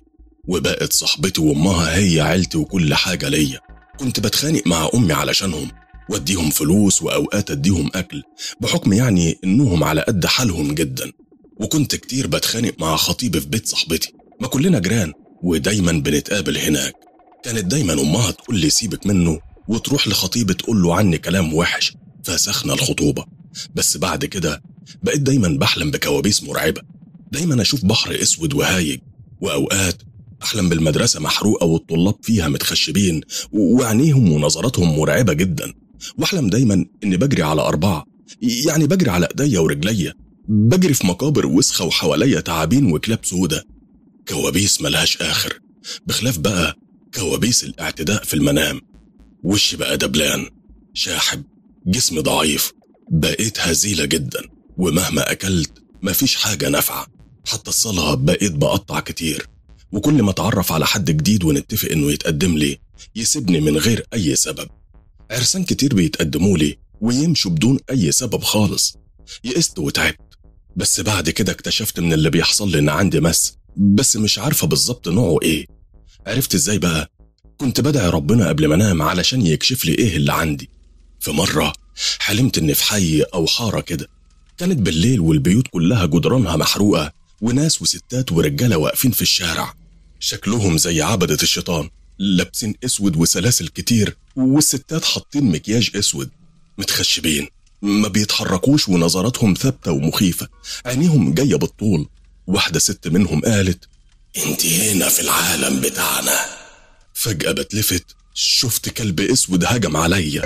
وبقت صاحبتي وامها هي عيلتي وكل حاجة ليا كنت بتخانق مع امي علشانهم واديهم فلوس واوقات اديهم اكل بحكم يعني انهم على قد حالهم جدا وكنت كتير بتخانق مع خطيبي في بيت صاحبتي ما كلنا جيران ودايما بنتقابل هناك كانت دايما امها تقول لي سيبك منه وتروح لخطيبي تقول له عني كلام وحش فسخنا الخطوبه بس بعد كده بقيت دايما بحلم بكوابيس مرعبه دايما اشوف بحر اسود وهايج واوقات احلم بالمدرسه محروقه والطلاب فيها متخشبين وعينيهم ونظراتهم مرعبه جدا واحلم دايما اني بجري على اربعه يعني بجري على ايديا ورجليا بجري في مقابر وسخه وحواليا تعابين وكلاب سودة كوابيس ملهاش اخر بخلاف بقى كوابيس الاعتداء في المنام وشي بقى دبلان شاحب جسمي ضعيف بقيت هزيله جدا ومهما اكلت مفيش حاجه نافعه حتى الصلاه بقيت بقطع كتير وكل ما اتعرف على حد جديد ونتفق انه يتقدم لي يسيبني من غير اي سبب عرسان كتير بيتقدموا لي ويمشوا بدون اي سبب خالص يئست وتعبت بس بعد كده اكتشفت من اللي بيحصل لي ان عندي مس بس مش عارفه بالظبط نوعه ايه عرفت ازاي بقى كنت بدعي ربنا قبل ما انام علشان يكشف لي ايه اللي عندي في مره حلمت اني في حي او حاره كده كانت بالليل والبيوت كلها جدرانها محروقه وناس وستات ورجاله واقفين في الشارع شكلهم زي عبدة الشيطان لابسين اسود وسلاسل كتير والستات حاطين مكياج اسود متخشبين ما بيتحركوش ونظراتهم ثابتة ومخيفة عينيهم جاية بالطول واحدة ست منهم قالت انت هنا في العالم بتاعنا فجأة بتلفت شفت كلب اسود هجم عليا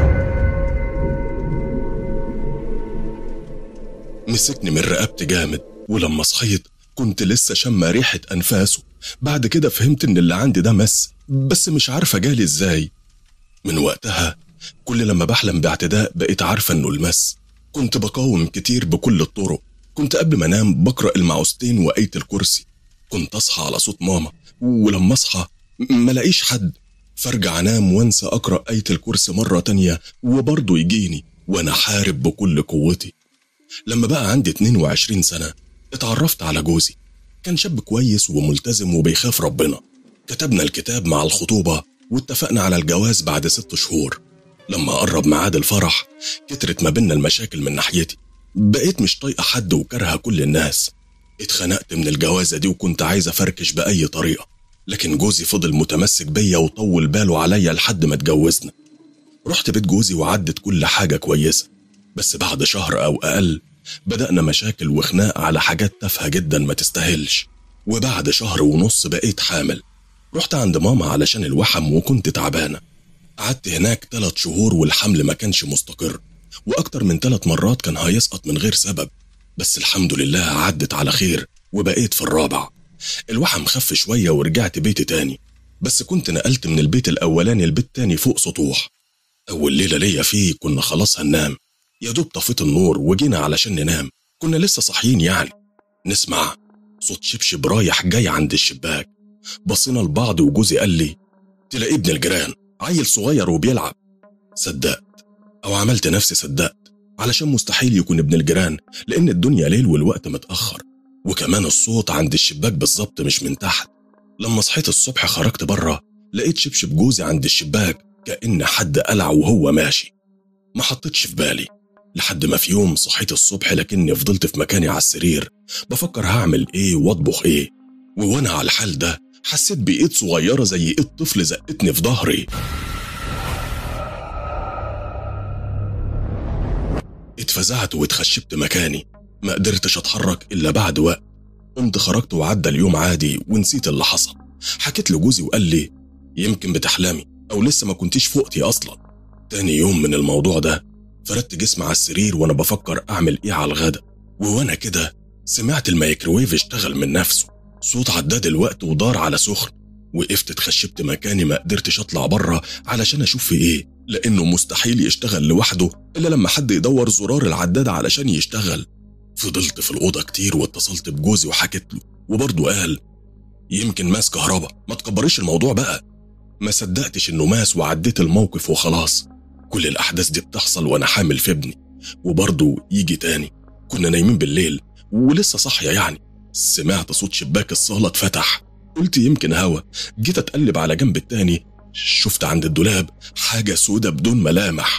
مسكني من رقبتي جامد ولما صحيت كنت لسه شم ريحة أنفاسه بعد كده فهمت إن اللي عندي ده مس بس مش عارفة جالي إزاي من وقتها كل لما بحلم باعتداء بقيت عارفة إنه المس كنت بقاوم كتير بكل الطرق كنت قبل ما أنام بقرأ المعوذتين وآية الكرسي كنت أصحى على صوت ماما ولما أصحى ملاقيش حد فارجع أنام وأنسى أقرأ آية الكرسي مرة تانية وبرضه يجيني وأنا حارب بكل قوتي لما بقى عندي 22 سنة اتعرفت على جوزي كان شاب كويس وملتزم وبيخاف ربنا كتبنا الكتاب مع الخطوبة واتفقنا على الجواز بعد ست شهور لما قرب ميعاد الفرح كترت ما بينا المشاكل من ناحيتي بقيت مش طايقة حد وكارهة كل الناس اتخنقت من الجوازة دي وكنت عايز أفركش بأي طريقة لكن جوزي فضل متمسك بيا وطول باله عليا لحد ما اتجوزنا رحت بيت جوزي وعدت كل حاجة كويسة بس بعد شهر أو أقل بدأنا مشاكل وخناق على حاجات تافهة جدا ما تستاهلش وبعد شهر ونص بقيت حامل رحت عند ماما علشان الوحم وكنت تعبانة قعدت هناك ثلاث شهور والحمل ما كانش مستقر وأكتر من ثلاث مرات كان هيسقط من غير سبب بس الحمد لله عدت على خير وبقيت في الرابع الوحم خف شوية ورجعت بيتي تاني بس كنت نقلت من البيت الأولاني لبيت تاني فوق سطوح أول ليلة ليا فيه كنا خلاص هننام يا دوب طفيت النور وجينا علشان ننام كنا لسه صاحيين يعني نسمع صوت شبشب رايح جاي عند الشباك بصينا لبعض وجوزي قال لي تلاقيه ابن الجيران عيل صغير وبيلعب صدقت او عملت نفسي صدقت علشان مستحيل يكون ابن الجيران لان الدنيا ليل والوقت متاخر وكمان الصوت عند الشباك بالظبط مش من تحت لما صحيت الصبح خرجت بره لقيت شبشب جوزي عند الشباك كأن حد قلع وهو ماشي ما حطيتش في بالي لحد ما في يوم صحيت الصبح لكني فضلت في مكاني على السرير بفكر هعمل ايه واطبخ ايه وانا على الحال ده حسيت بايد صغيره زي ايد طفل زقتني في ظهري اتفزعت واتخشبت مكاني ما قدرتش اتحرك الا بعد وقت قمت خرجت وعدى اليوم عادي ونسيت اللي حصل حكيت لجوزي وقال لي يمكن بتحلمي او لسه ما كنتيش فوقتي اصلا تاني يوم من الموضوع ده فردت جسمي على السرير وانا بفكر اعمل ايه على الغدا وانا كده سمعت الميكروويف اشتغل من نفسه صوت عداد الوقت ودار على سخن وقفت اتخشبت مكاني ما قدرتش اطلع بره علشان اشوف في ايه لانه مستحيل يشتغل لوحده الا لما حد يدور زرار العداد علشان يشتغل فضلت في الاوضه كتير واتصلت بجوزي وحكيت له وبرضه قال يمكن ماس كهربا ما تكبريش الموضوع بقى ما صدقتش انه ماس وعديت الموقف وخلاص كل الاحداث دي بتحصل وانا حامل في ابني وبرضه يجي تاني كنا نايمين بالليل ولسه صاحيه يعني سمعت صوت شباك الصاله اتفتح قلت يمكن هوا جيت اتقلب على جنب التاني شفت عند الدولاب حاجة سودة بدون ملامح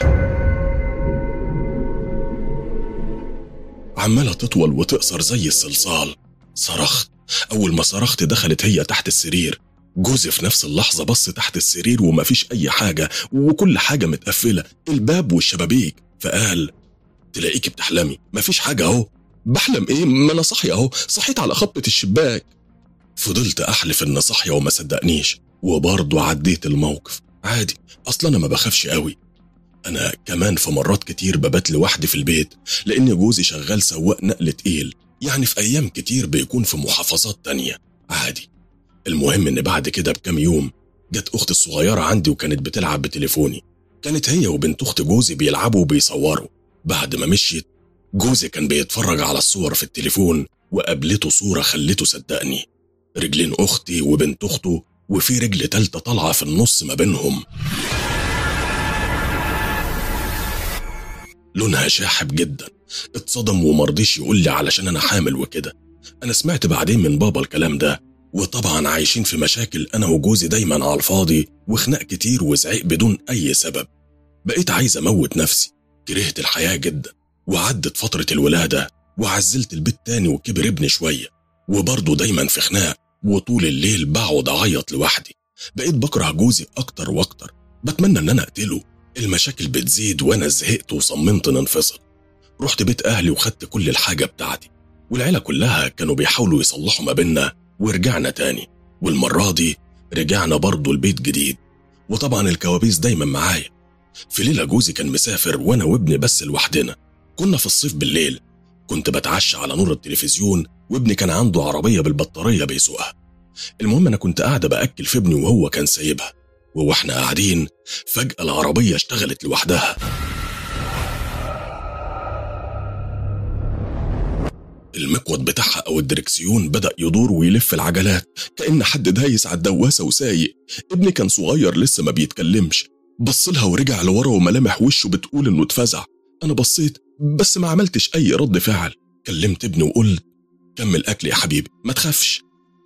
عمالة تطول وتقصر زي الصلصال صرخت أول ما صرخت دخلت هي تحت السرير جوزي في نفس اللحظة بص تحت السرير ومفيش أي حاجة وكل حاجة متقفلة الباب والشبابيك فقال تلاقيكي بتحلمي مفيش حاجة أهو بحلم إيه ما أنا صاحية أهو صحيت على خبطة الشباك فضلت أحلف إن صاحية وما صدقنيش وبرضه عديت الموقف عادي أصلا أنا ما بخافش قوي أنا كمان في مرات كتير ببات لوحدي في البيت لأن جوزي شغال سواق نقل تقيل يعني في أيام كتير بيكون في محافظات تانية عادي المهم إن بعد كده بكام يوم جت أختي الصغيرة عندي وكانت بتلعب بتليفوني كانت هي وبنت أخت جوزي بيلعبوا وبيصوروا بعد ما مشيت جوزي كان بيتفرج على الصور في التليفون وقابلته صورة خلته صدقني رجلين أختي وبنت أخته وفي رجل تالتة طالعة في النص ما بينهم لونها شاحب جدا اتصدم ومرضيش يقول لي علشان انا حامل وكده انا سمعت بعدين من بابا الكلام ده وطبعا عايشين في مشاكل انا وجوزي دايما على الفاضي وخناق كتير وزعيق بدون اي سبب بقيت عايز اموت نفسي كرهت الحياة جدا وعدت فترة الولادة وعزلت البيت تاني وكبر ابني شوية وبرضه دايما في خناق وطول الليل بقعد اعيط لوحدي بقيت بكره جوزي اكتر واكتر بتمنى ان انا اقتله المشاكل بتزيد وانا زهقت وصممت ننفصل رحت بيت اهلي وخدت كل الحاجه بتاعتي والعيله كلها كانوا بيحاولوا يصلحوا ما بينا ورجعنا تاني والمره دي رجعنا برضه البيت جديد وطبعا الكوابيس دايما معايا في ليله جوزي كان مسافر وانا وابني بس لوحدنا كنا في الصيف بالليل كنت بتعشى على نور التلفزيون وابني كان عنده عربيه بالبطاريه بيسوقها المهم انا كنت قاعده باكل في ابني وهو كان سايبها واحنا قاعدين فجاه العربيه اشتغلت لوحدها المقود بتاعها او الدركسيون بدا يدور ويلف العجلات كان حد دايس على الدواسه وسايق ابني كان صغير لسه ما بيتكلمش بص لها ورجع لورا وملامح وشه بتقول انه اتفزع انا بصيت بس ما عملتش اي رد فعل كلمت ابني وقلت كمل اكل يا حبيبي ما تخافش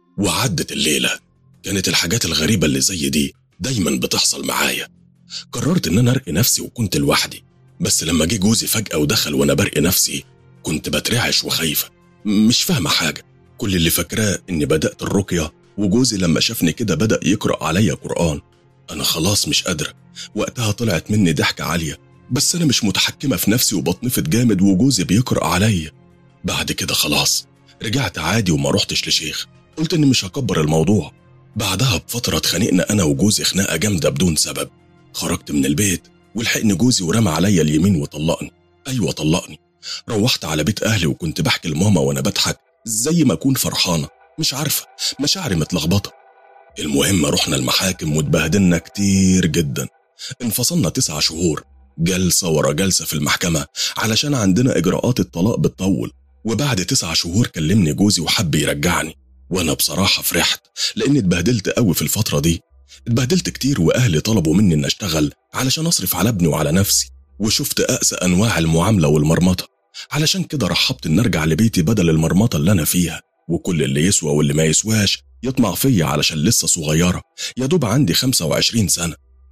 وعدت الليله كانت الحاجات الغريبه اللي زي دي دايما بتحصل معايا قررت ان انا ارقي نفسي وكنت لوحدي بس لما جه جوزي فجاه ودخل وانا برقي نفسي كنت بترعش وخايفه مش فاهمه حاجه كل اللي فاكراه اني بدات الرقيه وجوزي لما شافني كده بدا يقرا عليا قران انا خلاص مش قادره وقتها طلعت مني ضحكه عاليه بس انا مش متحكمه في نفسي وبطنفت جامد وجوزي بيقرا عليا بعد كده خلاص رجعت عادي وما رحتش لشيخ قلت اني مش هكبر الموضوع بعدها بفترة اتخانقنا أنا وجوزي خناقة جامدة بدون سبب خرجت من البيت ولحقني جوزي ورمى عليا اليمين وطلقني أيوة طلقني روحت على بيت أهلي وكنت بحكي لماما وأنا بضحك زي ما أكون فرحانة مش عارفة مشاعري متلخبطة المهم رحنا المحاكم واتبهدلنا كتير جدا انفصلنا تسعة شهور جلسة ورا جلسة في المحكمة علشان عندنا إجراءات الطلاق بتطول وبعد تسعة شهور كلمني جوزي وحب يرجعني وانا بصراحه فرحت لاني اتبهدلت قوي في الفتره دي اتبهدلت كتير واهلي طلبوا مني ان اشتغل علشان اصرف على ابني وعلى نفسي وشفت اقسى انواع المعامله والمرمطه علشان كده رحبت ان ارجع لبيتي بدل المرمطه اللي انا فيها وكل اللي يسوى واللي ما يسواش يطمع فيا علشان لسه صغيره يا دوب عندي 25 سنه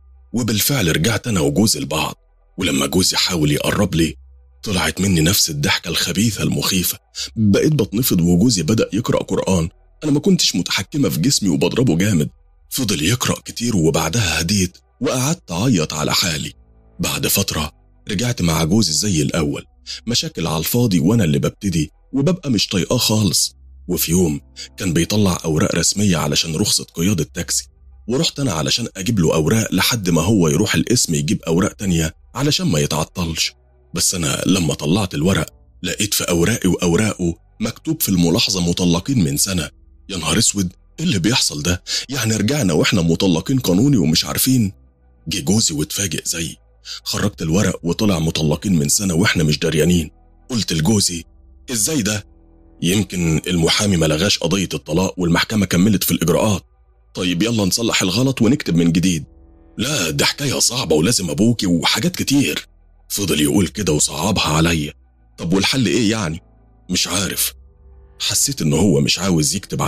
وبالفعل رجعت انا وجوزي لبعض ولما جوزي حاول يقرب لي طلعت مني نفس الضحكه الخبيثه المخيفه بقيت بتنفض وجوزي بدا يقرا قران أنا ما كنتش متحكمة في جسمي وبضربه جامد فضل يقرأ كتير وبعدها هديت وقعدت أعيط على حالي بعد فترة رجعت مع جوزي زي الأول مشاكل على الفاضي وأنا اللي ببتدي وببقى مش طايقاه خالص وفي يوم كان بيطلع أوراق رسمية علشان رخصة قيادة تاكسي ورحت أنا علشان أجيب له أوراق لحد ما هو يروح القسم يجيب أوراق تانية علشان ما يتعطلش بس أنا لما طلعت الورق لقيت في أوراقي وأوراقه مكتوب في الملاحظة مطلقين من سنة يا نهار اسود ايه اللي بيحصل ده يعني رجعنا واحنا مطلقين قانوني ومش عارفين جه جوزي واتفاجئ زيي خرجت الورق وطلع مطلقين من سنه واحنا مش دريانين قلت لجوزي ازاي ده يمكن المحامي ما لغاش قضيه الطلاق والمحكمه كملت في الاجراءات طيب يلا نصلح الغلط ونكتب من جديد لا ده حكايه صعبه ولازم ابوكي وحاجات كتير فضل يقول كده وصعبها عليا طب والحل ايه يعني مش عارف حسيت ان هو مش عاوز يكتب عليا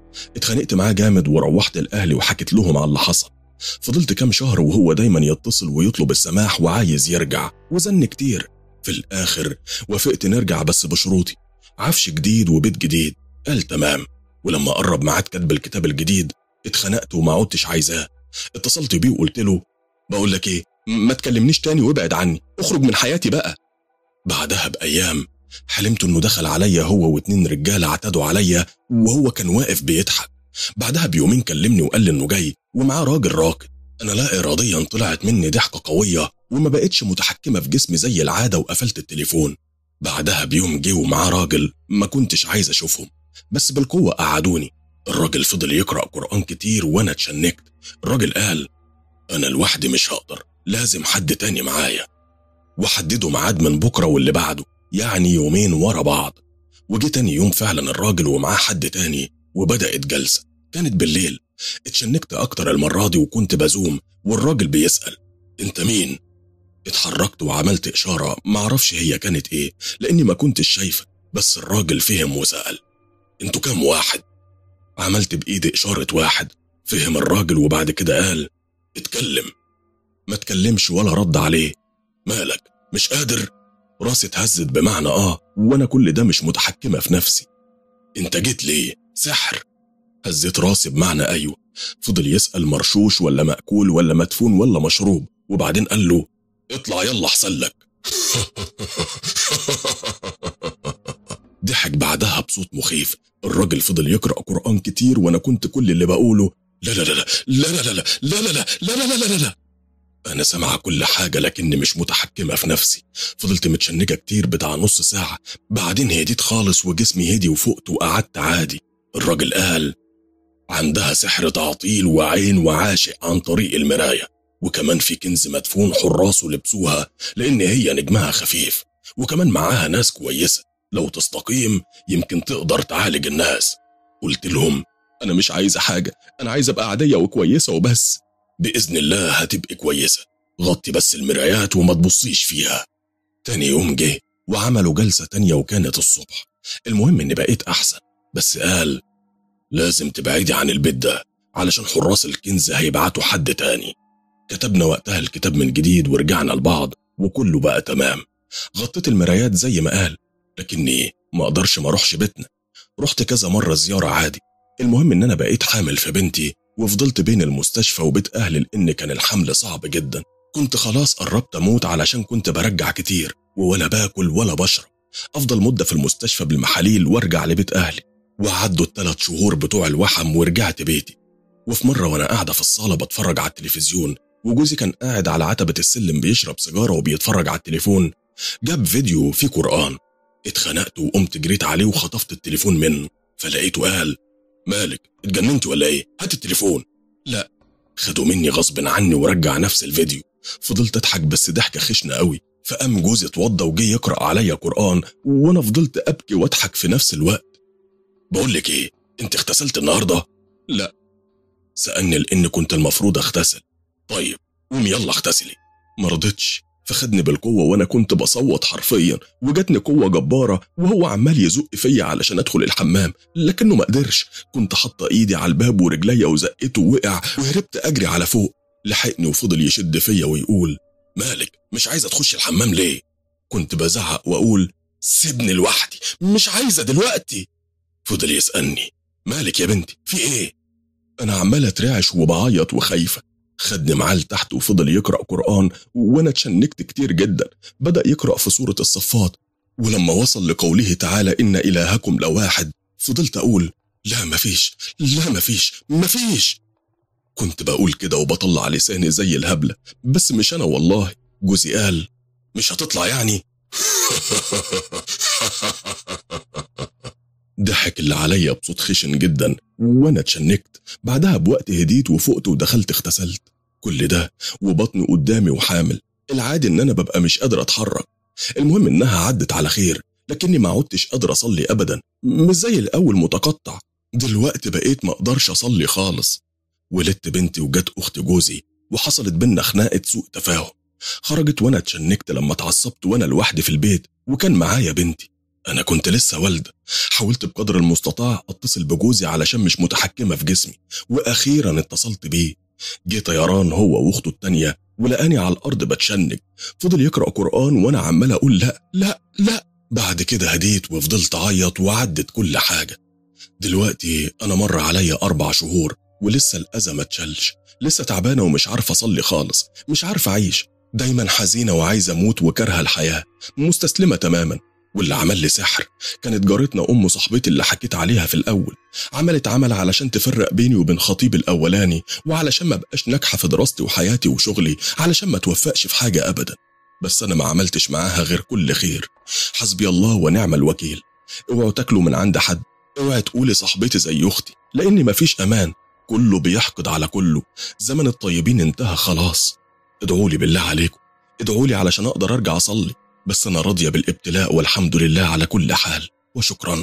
اتخانقت معاه جامد وروحت الاهلي وحكيت لهم على اللي حصل فضلت كام شهر وهو دايما يتصل ويطلب السماح وعايز يرجع وزن كتير في الاخر وافقت نرجع بس بشروطي عفش جديد وبيت جديد قال تمام ولما قرب ميعاد كتب الكتاب الجديد اتخنقت وما عدتش عايزاه اتصلت بيه وقلت له بقول لك ايه ما تكلمنيش تاني وابعد عني اخرج من حياتي بقى بعدها بايام حلمت انه دخل عليا هو واتنين رجاله اعتدوا عليا وهو كان واقف بيضحك بعدها بيومين كلمني وقال لي انه جاي ومعاه راجل راكد انا لا اراديا طلعت مني ضحكه قويه وما بقتش متحكمه في جسمي زي العاده وقفلت التليفون بعدها بيوم جه ومعاه راجل ما كنتش عايز اشوفهم بس بالقوه قعدوني الراجل فضل يقرا قران كتير وانا اتشنكت الراجل قال انا لوحدي مش هقدر لازم حد تاني معايا وحددوا ميعاد من بكره واللي بعده يعني يومين ورا بعض وجه تاني يوم فعلا الراجل ومعاه حد تاني وبدأت جلسة كانت بالليل اتشنكت أكتر المرة دي وكنت بزوم والراجل بيسأل أنت مين؟ اتحركت وعملت إشارة معرفش هي كانت إيه لأني ما كنتش شايفة بس الراجل فهم وسأل أنتوا كام واحد؟ عملت بإيدي إشارة واحد فهم الراجل وبعد كده قال اتكلم ما اتكلمش ولا رد عليه مالك مش قادر راسي اتهزت بمعنى اه وانا كل ده مش متحكمه في نفسي انت جيت ليه سحر هزيت راسي بمعنى ايوه فضل يسال مرشوش ولا ماكول ولا مدفون ولا مشروب وبعدين قال له اطلع يلا احسن لك ضحك بعدها بصوت مخيف الراجل فضل يقرا قران كتير وانا كنت كل اللي بقوله لا لا لا لا لا لا لا لا لا لا لا لا لا لا لا لا أنا سامعة كل حاجة لكني مش متحكمة في نفسي فضلت متشنجة كتير بتاع نص ساعة بعدين هديت خالص وجسمي هدي وفقت وقعدت عادي الراجل قال عندها سحر تعطيل وعين وعاشق عن طريق المراية وكمان في كنز مدفون حراسه لبسوها لأن هي نجمها خفيف وكمان معاها ناس كويسة لو تستقيم يمكن تقدر تعالج الناس قلت لهم أنا مش عايزة حاجة أنا عايزة أبقى عادية وكويسة وبس بإذن الله هتبقي كويسة غطي بس المرايات وما تبصيش فيها تاني يوم جه وعملوا جلسة تانية وكانت الصبح المهم إني بقيت أحسن بس قال لازم تبعدي عن البيت ده علشان حراس الكنز هيبعتوا حد تاني كتبنا وقتها الكتاب من جديد ورجعنا لبعض وكله بقى تمام غطيت المرايات زي ما قال لكني ما اقدرش ما اروحش بيتنا رحت كذا مرة زيارة عادي المهم ان انا بقيت حامل في بنتي وفضلت بين المستشفى وبيت اهلي لان كان الحمل صعب جدا كنت خلاص قربت اموت علشان كنت برجع كتير ولا باكل ولا بشرب افضل مدة في المستشفى بالمحاليل وارجع لبيت اهلي وعدوا الثلاث شهور بتوع الوحم ورجعت بيتي وفي مرة وانا قاعدة في الصالة بتفرج على التلفزيون وجوزي كان قاعد على عتبة السلم بيشرب سيجارة وبيتفرج على التليفون جاب فيديو فيه قرآن اتخنقت وقمت جريت عليه وخطفت التليفون منه فلقيته قال مالك اتجننت ولا ايه هات التليفون لا خدوا مني غصب عني ورجع نفس الفيديو فضلت اضحك بس ضحكة خشنة قوي فقام جوزي اتوضى وجه يقرأ عليا قرآن وانا فضلت ابكي واضحك في نفس الوقت بقول لك ايه انت اغتسلت النهارده لا سألني لان كنت المفروض اغتسل طيب قومي يلا اغتسلي ما رضتش فخدني بالقوة وأنا كنت بصوت حرفيا وجاتني قوة جبارة وهو عمال يزق فيا علشان أدخل الحمام لكنه ما قدرش كنت حاطة إيدي على الباب ورجليا وزقته ووقع وهربت أجري على فوق لحقني وفضل يشد فيا ويقول مالك مش عايزة تخش الحمام ليه كنت بزعق وأقول سيبني لوحدي مش عايزة دلوقتي فضل يسألني مالك يا بنتي في إيه أنا عمال أترعش وبعيط وخايفة خدني معاه لتحت وفضل يقرأ قرآن وأنا اتشنكت كتير جدا بدأ يقرأ في سورة الصفات ولما وصل لقوله تعالى إن إلهكم لواحد فضلت أقول لا مفيش لا مفيش مفيش كنت بقول كده وبطلع لساني زي الهبلة بس مش أنا والله جوزي قال مش هتطلع يعني ضحك اللي عليا بصوت خشن جدا وانا اتشنكت بعدها بوقت هديت وفقت ودخلت اغتسلت كل ده وبطني قدامي وحامل العادي ان انا ببقى مش قادر اتحرك المهم انها عدت على خير لكني ما عدتش قادر اصلي ابدا مش زي الاول متقطع دلوقتي بقيت ما اقدرش اصلي خالص ولدت بنتي وجت اخت جوزي وحصلت بينا خناقه سوء تفاهم خرجت وانا اتشنكت لما اتعصبت وانا لوحدي في البيت وكان معايا بنتي أنا كنت لسه والدة حاولت بقدر المستطاع أتصل بجوزي علشان مش متحكمة في جسمي وأخيرا اتصلت بيه جه طيران هو واخته التانية ولقاني على الأرض بتشنج فضل يقرأ قرآن وأنا عمال أقول لا لا لا بعد كده هديت وفضلت أعيط وعدت كل حاجة دلوقتي أنا مر عليا أربع شهور ولسه الأذى ما اتشالش لسه تعبانة ومش عارفة أصلي خالص مش عارفة أعيش دايما حزينة وعايزة أموت وكارهة الحياة مستسلمة تماما واللي عمل لي سحر كانت جارتنا أم صاحبتي اللي حكيت عليها في الأول عملت عمل علشان تفرق بيني وبين خطيبي الأولاني وعلشان ما بقاش ناجحة في دراستي وحياتي وشغلي علشان ما توفقش في حاجة أبدا بس أنا ما عملتش معاها غير كل خير حسبي الله ونعم الوكيل اوعوا تاكلوا من عند حد اوعي تقولي صاحبتي زي أختي لأن مفيش أمان كله بيحقد على كله زمن الطيبين انتهى خلاص ادعوا لي بالله عليكم ادعوا لي علشان أقدر أرجع أصلي بس أنا راضية بالابتلاء والحمد لله على كل حال وشكرا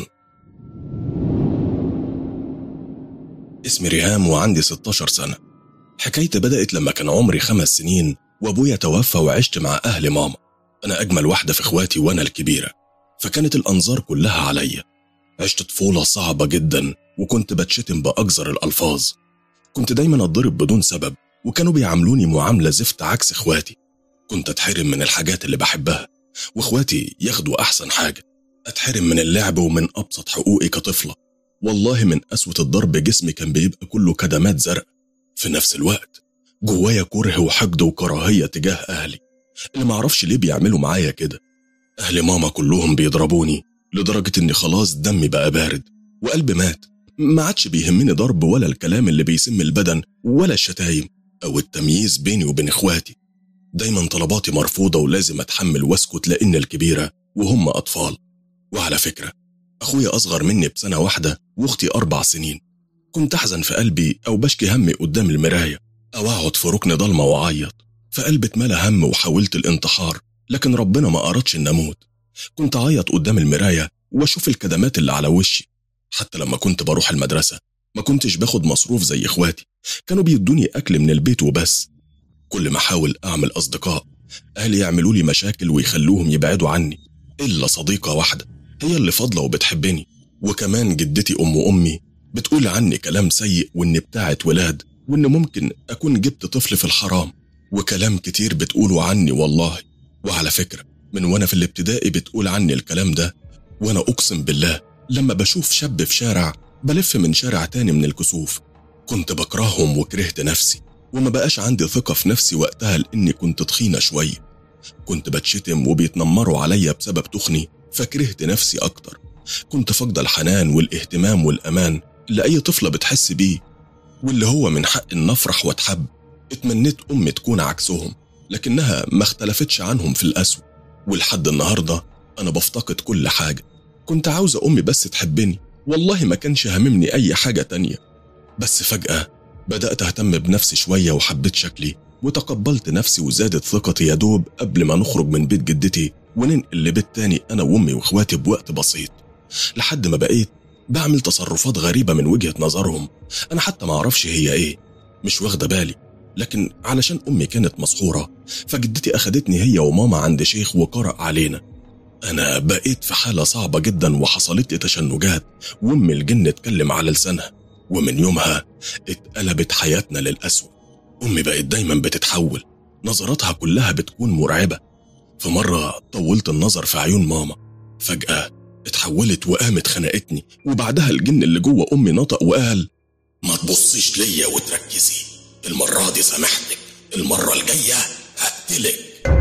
اسمي ريهام وعندي 16 سنة حكايتي بدأت لما كان عمري خمس سنين وأبويا توفى وعشت مع أهل ماما أنا أجمل واحدة في إخواتي وأنا الكبيرة فكانت الأنظار كلها عليا عشت طفولة صعبة جدا وكنت بتشتم بأقذر الألفاظ كنت دايما أتضرب بدون سبب وكانوا بيعاملوني معاملة زفت عكس إخواتي كنت أتحرم من الحاجات اللي بحبها وإخواتي ياخدوا أحسن حاجة أتحرم من اللعب ومن أبسط حقوقي كطفلة والله من قسوة الضرب جسمي كان بيبقى كله كدمات زرق في نفس الوقت جوايا كره وحقد وكراهية تجاه أهلي اللي معرفش ليه بيعملوا معايا كده أهل ماما كلهم بيضربوني لدرجة إني خلاص دمي بقى بارد وقلبي مات ما عادش بيهمني ضرب ولا الكلام اللي بيسم البدن ولا الشتايم أو التمييز بيني وبين إخواتي دايما طلباتي مرفوضة ولازم أتحمل واسكت لأن الكبيرة وهم أطفال وعلى فكرة أخويا أصغر مني بسنة واحدة وأختي أربع سنين كنت أحزن في قلبي أو بشكي همي قدام المراية أو أقعد في ركن ضلمة وأعيط فقلبي اتملى هم وحاولت الانتحار لكن ربنا ما أردش إن أموت كنت أعيط قدام المراية وأشوف الكدمات اللي على وشي حتى لما كنت بروح المدرسة ما كنتش باخد مصروف زي إخواتي كانوا بيدوني أكل من البيت وبس كل ما أحاول أعمل أصدقاء أهلي يعملوا لي مشاكل ويخلوهم يبعدوا عني إلا صديقة واحدة هي اللي فاضلة وبتحبني وكمان جدتي أم أمي بتقول عني كلام سيء وإني بتاعت ولاد وإن ممكن أكون جبت طفل في الحرام وكلام كتير بتقوله عني والله وعلى فكرة من وأنا في الابتدائي بتقول عني الكلام ده وأنا أقسم بالله لما بشوف شاب في شارع بلف من شارع تاني من الكسوف كنت بكرههم وكرهت نفسي وما بقاش عندي ثقة في نفسي وقتها لأني كنت تخينة شوية كنت بتشتم وبيتنمروا عليا بسبب تخني فكرهت نفسي أكتر كنت فاقدة الحنان والاهتمام والأمان اللي أي طفلة بتحس بيه واللي هو من حق إن أفرح وأتحب اتمنيت أمي تكون عكسهم لكنها ما اختلفتش عنهم في الأسوأ ولحد النهاردة أنا بفتقد كل حاجة كنت عاوزة أمي بس تحبني والله ما كانش هاممني أي حاجة تانية بس فجأة بدأت أهتم بنفسي شوية وحبيت شكلي وتقبلت نفسي وزادت ثقتي يا دوب قبل ما نخرج من بيت جدتي وننقل لبيت تاني أنا وأمي وإخواتي بوقت بسيط لحد ما بقيت بعمل تصرفات غريبة من وجهة نظرهم أنا حتى ما أعرفش هي إيه مش واخدة بالي لكن علشان أمي كانت مسحورة فجدتي أخدتني هي وماما عند شيخ وقرأ علينا أنا بقيت في حالة صعبة جدا وحصلت لي تشنجات وأمي الجن اتكلم على لسانها ومن يومها اتقلبت حياتنا للأسوأ أمي بقت دايما بتتحول نظراتها كلها بتكون مرعبة في مرة طولت النظر في عيون ماما فجأة اتحولت وقامت خنقتني وبعدها الجن اللي جوه أمي نطق وقال ما تبصيش ليا وتركزي المرة دي سامحتك المرة الجاية هقتلك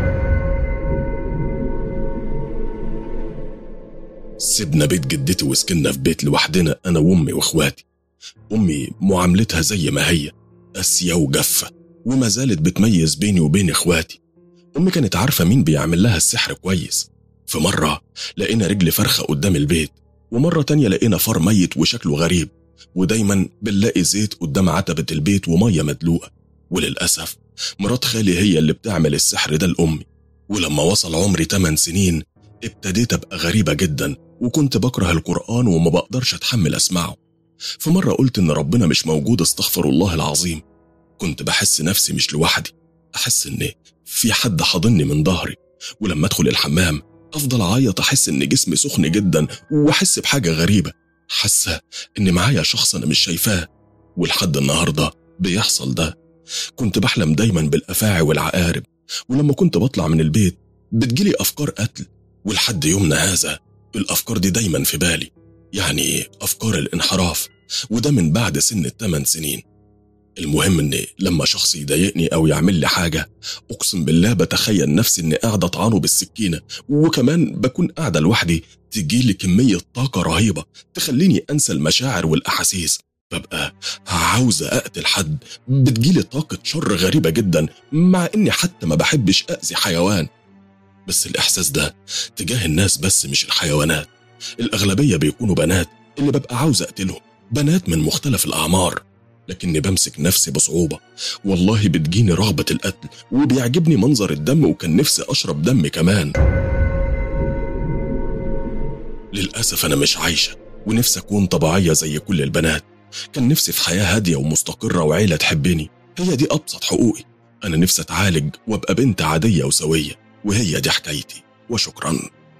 سيبنا بيت جدتي وسكننا في بيت لوحدنا أنا وأمي وإخواتي أمي معاملتها زي ما هي قاسية وجافة وما زالت بتميز بيني وبين إخواتي أمي كانت عارفة مين بيعمل لها السحر كويس في مرة لقينا رجل فرخة قدام البيت ومرة تانية لقينا فار ميت وشكله غريب ودايما بنلاقي زيت قدام عتبة البيت ومية مدلوقة وللأسف مرات خالي هي اللي بتعمل السحر ده لأمي ولما وصل عمري 8 سنين ابتديت أبقى غريبة جدا وكنت بكره القرآن وما بقدرش أتحمل أسمعه في مرة قلت إن ربنا مش موجود استغفر الله العظيم كنت بحس نفسي مش لوحدي أحس إن في حد حاضني من ظهري ولما أدخل الحمام افضل اعيط احس ان جسمي سخن جدا واحس بحاجه غريبه حاسه ان معايا شخص انا مش شايفاه ولحد النهارده بيحصل ده كنت بحلم دايما بالافاعي والعقارب ولما كنت بطلع من البيت بتجيلي افكار قتل ولحد يومنا هذا الافكار دي دايما في بالي يعني افكار الانحراف وده من بعد سن الثمان سنين المهم ان لما شخص يضايقني او يعمل لي حاجه اقسم بالله بتخيل نفسي اني قاعده اطعنه بالسكينه وكمان بكون قاعده لوحدي تجيلي كميه طاقه رهيبه تخليني انسى المشاعر والاحاسيس ببقى عاوزه اقتل حد بتجيلي طاقه شر غريبه جدا مع اني حتى ما بحبش اذي حيوان بس الاحساس ده تجاه الناس بس مش الحيوانات الاغلبيه بيكونوا بنات اللي ببقى عاوز اقتلهم بنات من مختلف الاعمار لكني بمسك نفسي بصعوبة والله بتجيني رغبة القتل وبيعجبني منظر الدم وكان نفسي أشرب دم كمان للأسف أنا مش عايشة ونفسي أكون طبيعية زي كل البنات كان نفسي في حياة هادية ومستقرة وعيلة تحبني هي دي أبسط حقوقي أنا نفسي أتعالج وأبقى بنت عادية وسوية وهي دي حكايتي وشكرا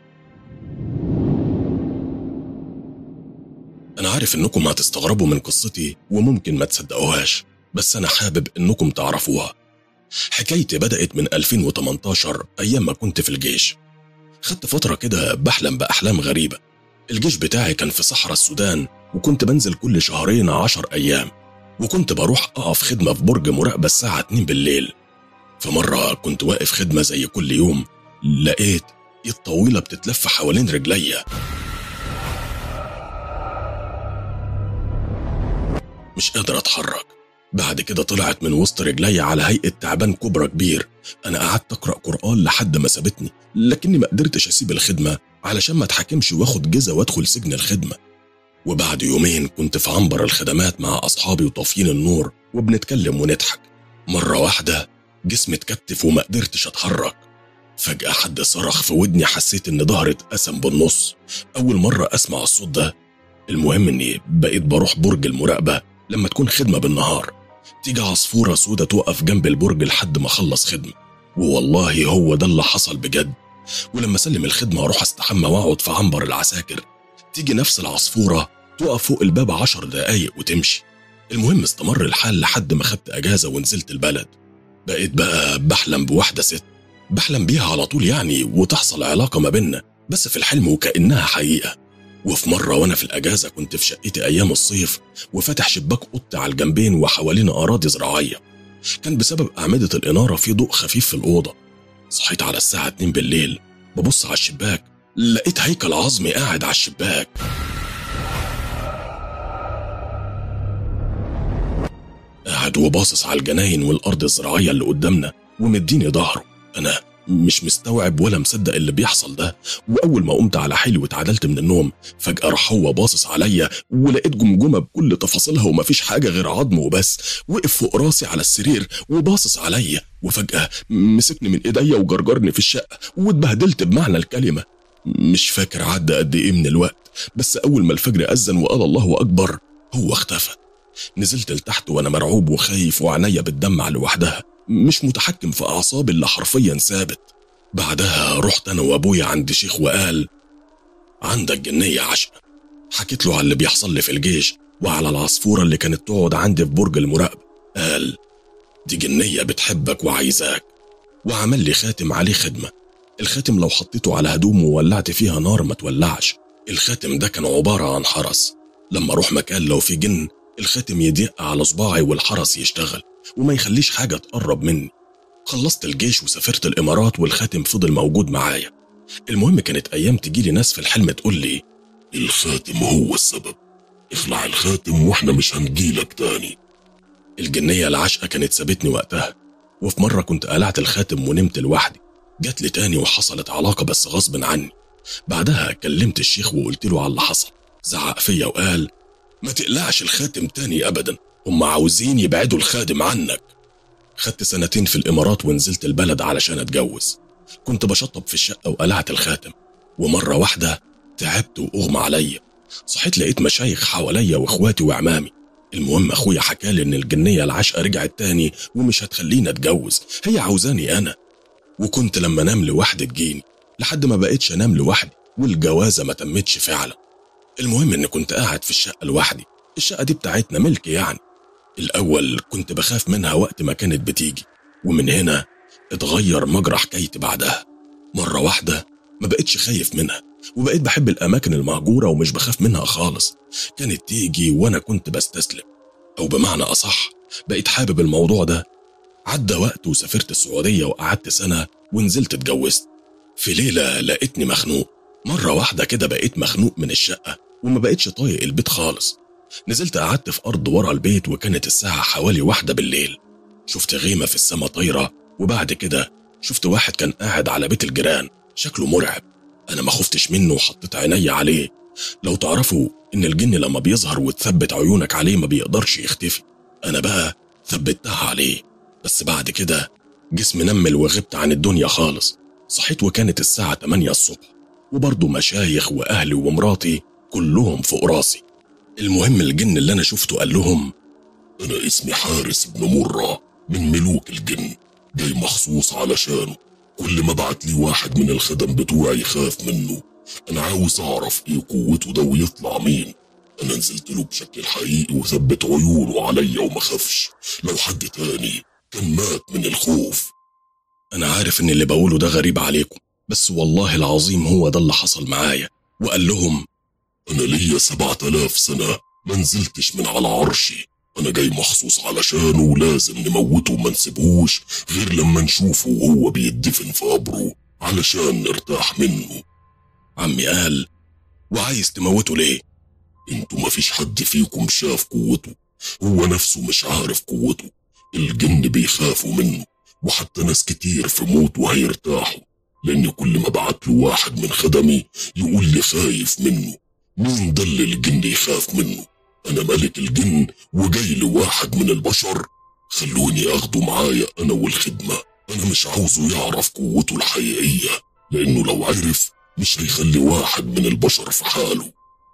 أنا عارف إنكم هتستغربوا من قصتي وممكن ما تصدقوهاش بس أنا حابب إنكم تعرفوها حكايتي بدأت من 2018 أيام ما كنت في الجيش خدت فترة كده بحلم بأحلام غريبة الجيش بتاعي كان في صحراء السودان وكنت بنزل كل شهرين عشر أيام وكنت بروح أقف خدمة في برج مراقبة الساعة 2 بالليل فمرة كنت واقف خدمة زي كل يوم لقيت إيد طويلة بتتلف حوالين رجليا مش قادر اتحرك بعد كده طلعت من وسط رجلي على هيئة تعبان كبرى كبير أنا قعدت أقرأ قرآن لحد ما سابتني لكني ما قدرتش أسيب الخدمة علشان ما اتحاكمش واخد جزا وادخل سجن الخدمة وبعد يومين كنت في عنبر الخدمات مع أصحابي وطافيين النور وبنتكلم ونضحك مرة واحدة جسمي اتكتف وما قدرتش أتحرك فجأة حد صرخ في ودني حسيت إن ظهري اتقسم بالنص أول مرة أسمع الصوت ده المهم إني بقيت بروح برج المراقبة لما تكون خدمة بالنهار تيجي عصفورة سودة توقف جنب البرج لحد ما أخلص خدمة والله هو ده اللي حصل بجد ولما أسلم الخدمة أروح أستحمى وأقعد في عنبر العساكر تيجي نفس العصفورة تقف فوق الباب عشر دقايق وتمشي المهم استمر الحال لحد ما خدت أجازة ونزلت البلد بقيت بقى بحلم بواحدة ست بحلم بيها على طول يعني وتحصل علاقة ما بينا بس في الحلم وكأنها حقيقة وفي مرة وأنا في الأجازة كنت في شقتي أيام الصيف وفاتح شباك أوضتي على الجنبين وحوالينا أراضي زراعية كان بسبب أعمدة الإنارة في ضوء خفيف في الأوضة صحيت على الساعة 2 بالليل ببص على الشباك لقيت هيكل عظمي قاعد على الشباك قاعد وباصص على الجناين والأرض الزراعية اللي قدامنا ومديني ظهره أنا مش مستوعب ولا مصدق اللي بيحصل ده واول ما قمت على حيلي واتعدلت من النوم فجاه راح هو باصص عليا ولقيت جمجمه بكل تفاصيلها ومفيش حاجه غير عظم وبس وقف فوق راسي على السرير وباصص عليا وفجاه مسكني من ايديا وجرجرني في الشقه واتبهدلت بمعنى الكلمه مش فاكر عدى قد ايه من الوقت بس اول ما الفجر اذن وقال الله اكبر هو اختفى نزلت لتحت وانا مرعوب وخايف وعينيا بتدمع لوحدها مش متحكم في أعصابي اللي حرفيا ثابت بعدها رحت أنا وأبويا عند شيخ وقال عندك جنية عشقة حكيت له على اللي بيحصل لي في الجيش وعلى العصفورة اللي كانت تقعد عندي في برج المراقبة قال دي جنية بتحبك وعايزاك وعمل لي خاتم عليه خدمة الخاتم لو حطيته على هدومه وولعت فيها نار ما تولعش الخاتم ده كان عبارة عن حرس لما أروح مكان لو في جن الخاتم يضيق على صباعي والحرس يشتغل وما يخليش حاجة تقرب مني خلصت الجيش وسافرت الإمارات والخاتم فضل موجود معايا المهم كانت أيام تجيلي ناس في الحلم تقول لي الخاتم هو السبب اخلع الخاتم واحنا مش هنجيلك تاني الجنية العشقة كانت سابتني وقتها وفي مرة كنت قلعت الخاتم ونمت لوحدي جات لي تاني وحصلت علاقة بس غصب عني بعدها كلمت الشيخ وقلت له على اللي حصل زعق فيا وقال ما تقلعش الخاتم تاني أبدا هم عاوزين يبعدوا الخادم عنك خدت سنتين في الإمارات ونزلت البلد علشان أتجوز كنت بشطب في الشقة وقلعت الخاتم ومرة واحدة تعبت وأغمى عليا صحيت لقيت مشايخ حواليا واخواتي وعمامي المهم اخويا حكالي ان الجنيه العشقه رجعت تاني ومش هتخليني اتجوز هي عاوزاني انا وكنت لما انام لوحدي تجيني لحد ما بقيتش انام لوحدي والجوازه ما تمتش فعلا المهم اني كنت قاعد في الشقه لوحدي الشقه دي بتاعتنا ملك يعني الاول كنت بخاف منها وقت ما كانت بتيجي ومن هنا اتغير مجرى حكايتي بعدها مره واحده ما بقتش خايف منها وبقيت بحب الاماكن المهجوره ومش بخاف منها خالص كانت تيجي وانا كنت بستسلم او بمعنى اصح بقيت حابب الموضوع ده عدى وقت وسافرت السعوديه وقعدت سنه ونزلت اتجوزت في ليله لقيتني مخنوق مره واحده كده بقيت مخنوق من الشقه وما بقتش طايق البيت خالص نزلت قعدت في أرض ورا البيت وكانت الساعة حوالي واحدة بالليل شفت غيمة في السما طايرة وبعد كده شفت واحد كان قاعد على بيت الجيران شكله مرعب أنا ما خفتش منه وحطيت عيني عليه لو تعرفوا إن الجن لما بيظهر وتثبت عيونك عليه ما بيقدرش يختفي أنا بقى ثبتها عليه بس بعد كده جسمي نمل وغبت عن الدنيا خالص صحيت وكانت الساعة 8 الصبح وبرضه مشايخ وأهلي ومراتي كلهم فوق راسي المهم الجن اللي أنا شفته قال لهم أنا اسمي حارس بن مرة من ملوك الجن جاي مخصوص علشانه كل ما بعت لي واحد من الخدم بتوعي يخاف منه أنا عاوز أعرف إيه قوته ده ويطلع مين أنا نزلت له بشكل حقيقي وثبت عيونه عليا وما خافش لو حد تاني كان مات من الخوف أنا عارف إن اللي بقوله ده غريب عليكم بس والله العظيم هو ده اللي حصل معايا وقال لهم أنا ليا سبعة آلاف سنة ما نزلتش من على عرشي أنا جاي مخصوص علشانه ولازم نموته وما نسيبهوش غير لما نشوفه وهو بيدفن في قبره علشان نرتاح منه عمي قال وعايز تموته ليه انتوا مفيش حد فيكم شاف قوته هو نفسه مش عارف قوته الجن بيخافوا منه وحتى ناس كتير في موته هيرتاحوا لأن كل ما بعت له واحد من خدمي يقول لي خايف منه مين ده اللي الجن يخاف منه أنا ملك الجن وجاي لواحد من البشر خلوني أخده معايا أنا والخدمة أنا مش عاوزه يعرف قوته الحقيقية لأنه لو عرف مش هيخلي واحد من البشر في حاله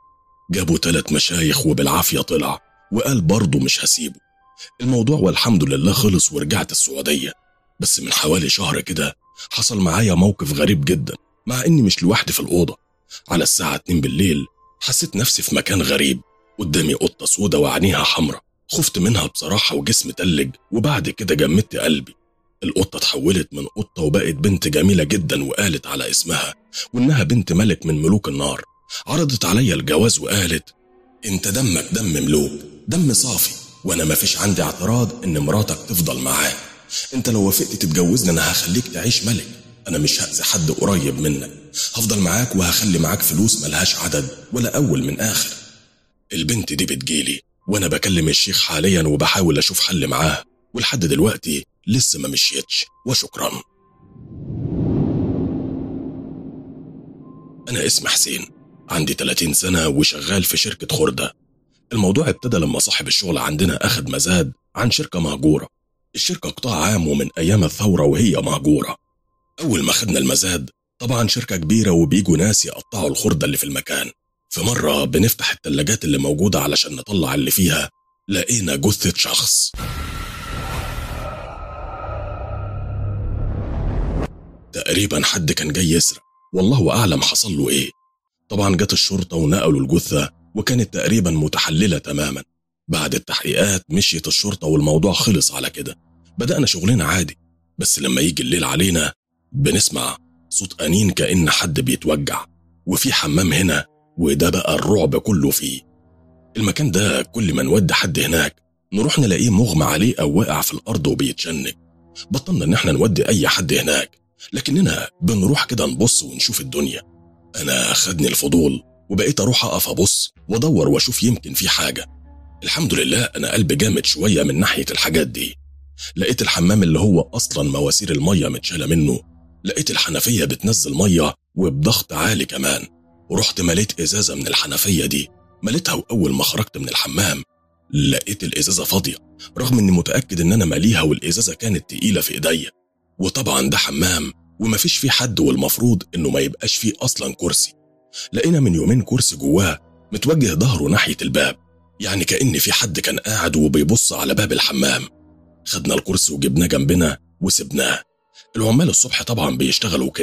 جابوا تلات مشايخ وبالعافية طلع وقال برضه مش هسيبه الموضوع والحمد لله خلص ورجعت السعودية بس من حوالي شهر كده حصل معايا موقف غريب جدا مع إني مش لوحدي في الأوضة على الساعة 2 بالليل حسيت نفسي في مكان غريب قدامي قطة سودة وعينيها حمرة خفت منها بصراحة وجسمي تلج وبعد كده جمدت قلبي القطة اتحولت من قطة وبقت بنت جميلة جدا وقالت على اسمها وإنها بنت ملك من ملوك النار عرضت عليا الجواز وقالت انت دمك دم ملوك دم صافي وانا مفيش عندي اعتراض ان مراتك تفضل معاك انت لو وافقت تتجوزني انا هخليك تعيش ملك انا مش هأذي حد قريب منك هفضل معاك وهخلي معاك فلوس ملهاش عدد ولا اول من اخر البنت دي بتجيلي وانا بكلم الشيخ حاليا وبحاول اشوف حل معاها ولحد دلوقتي لسه ما مشيتش وشكرا انا اسمي حسين عندي 30 سنة وشغال في شركة خردة الموضوع ابتدى لما صاحب الشغل عندنا أخد مزاد عن شركة مهجورة الشركة قطاع عام ومن أيام الثورة وهي مهجورة أول ما خدنا المزاد طبعا شركة كبيرة وبيجوا ناس يقطعوا الخردة اللي في المكان في مرة بنفتح التلاجات اللي موجودة علشان نطلع اللي فيها لقينا جثة شخص تقريبا حد كان جاي يسرق والله أعلم حصل له إيه طبعا جت الشرطة ونقلوا الجثة وكانت تقريبا متحللة تماما بعد التحقيقات مشيت الشرطة والموضوع خلص على كده بدأنا شغلنا عادي بس لما يجي الليل علينا بنسمع صوت أنين كأن حد بيتوجع وفي حمام هنا وده بقى الرعب كله فيه المكان ده كل ما نودي حد هناك نروح نلاقيه مغمى عليه أو واقع في الأرض وبيتشنج بطلنا إن احنا نودي أي حد هناك لكننا بنروح كده نبص ونشوف الدنيا أنا خدني الفضول وبقيت أروح أقف أبص وأدور وأشوف يمكن في حاجة الحمد لله أنا قلبي جامد شوية من ناحية الحاجات دي لقيت الحمام اللي هو أصلا مواسير المية متشالة منه لقيت الحنفية بتنزل مية وبضغط عالي كمان ورحت مليت إزازة من الحنفية دي مليتها وأول ما خرجت من الحمام لقيت الإزازة فاضية رغم إني متأكد إن أنا ماليها والإزازة كانت تقيلة في إيديا وطبعا ده حمام ومفيش فيه حد والمفروض إنه ما يبقاش فيه أصلا كرسي لقينا من يومين كرسي جواه متوجه ظهره ناحية الباب يعني كأن في حد كان قاعد وبيبص على باب الحمام خدنا الكرسي وجبناه جنبنا وسبناه العمال الصبح طبعا بيشتغلوا كده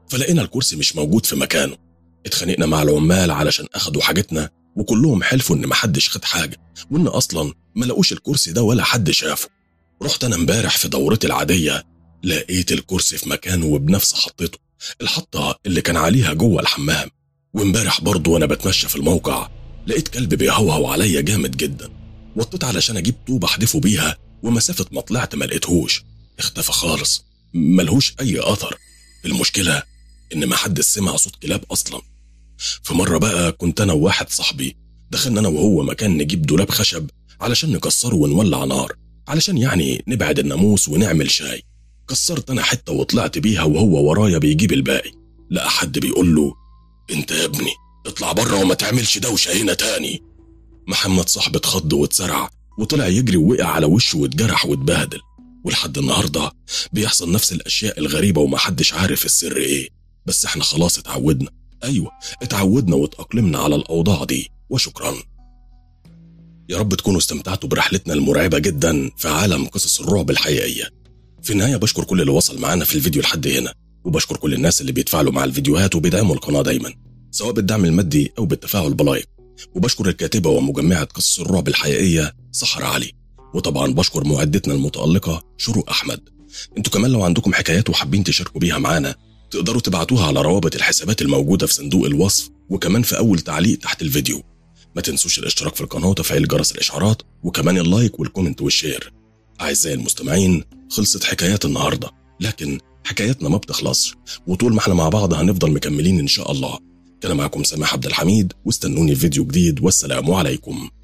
فلقينا الكرسي مش موجود في مكانه اتخانقنا مع العمال علشان اخدوا حاجتنا وكلهم حلفوا ان محدش خد حاجه وان اصلا ما لقوش الكرسي ده ولا حد شافه رحت انا امبارح في دورتي العاديه لقيت الكرسي في مكانه وبنفس حطيته الحطه اللي كان عليها جوه الحمام وامبارح برضه وانا بتمشى في الموقع لقيت كلب بيهوهو عليا جامد جدا وطيت علشان اجيب طوبه احدفه بيها ومسافه ما طلعت ما لقيتهوش اختفى خالص ملهوش اي اثر المشكله ان ما حد سمع صوت كلاب اصلا في مره بقى كنت انا وواحد صاحبي دخلنا انا وهو مكان نجيب دولاب خشب علشان نكسره ونولع نار علشان يعني نبعد الناموس ونعمل شاي كسرت انا حته وطلعت بيها وهو ورايا بيجيب الباقي لقى حد بيقول له انت يا ابني اطلع بره وما تعملش دوشه هنا تاني محمد صاحبي اتخض واتسرع وطلع يجري ووقع على وشه واتجرح واتبهدل ولحد النهارده بيحصل نفس الاشياء الغريبه ومحدش عارف السر ايه بس احنا خلاص اتعودنا ايوه اتعودنا واتاقلمنا على الاوضاع دي وشكرا يا رب تكونوا استمتعتوا برحلتنا المرعبه جدا في عالم قصص الرعب الحقيقيه في النهايه بشكر كل اللي وصل معانا في الفيديو لحد هنا وبشكر كل الناس اللي بيتفاعلوا مع الفيديوهات وبيدعموا القناه دايما سواء بالدعم المادي او بالتفاعل بلايك وبشكر الكاتبه ومجمعه قصص الرعب الحقيقيه سحر علي وطبعا بشكر معدتنا المتالقه شروق احمد انتوا كمان لو عندكم حكايات وحابين تشاركوا بيها معانا تقدروا تبعتوها على روابط الحسابات الموجوده في صندوق الوصف وكمان في اول تعليق تحت الفيديو ما تنسوش الاشتراك في القناه وتفعيل جرس الاشعارات وكمان اللايك والكومنت والشير اعزائي المستمعين خلصت حكايات النهارده لكن حكاياتنا ما بتخلصش وطول ما احنا مع بعض هنفضل مكملين ان شاء الله كان معكم سامح عبد الحميد واستنوني في فيديو جديد والسلام عليكم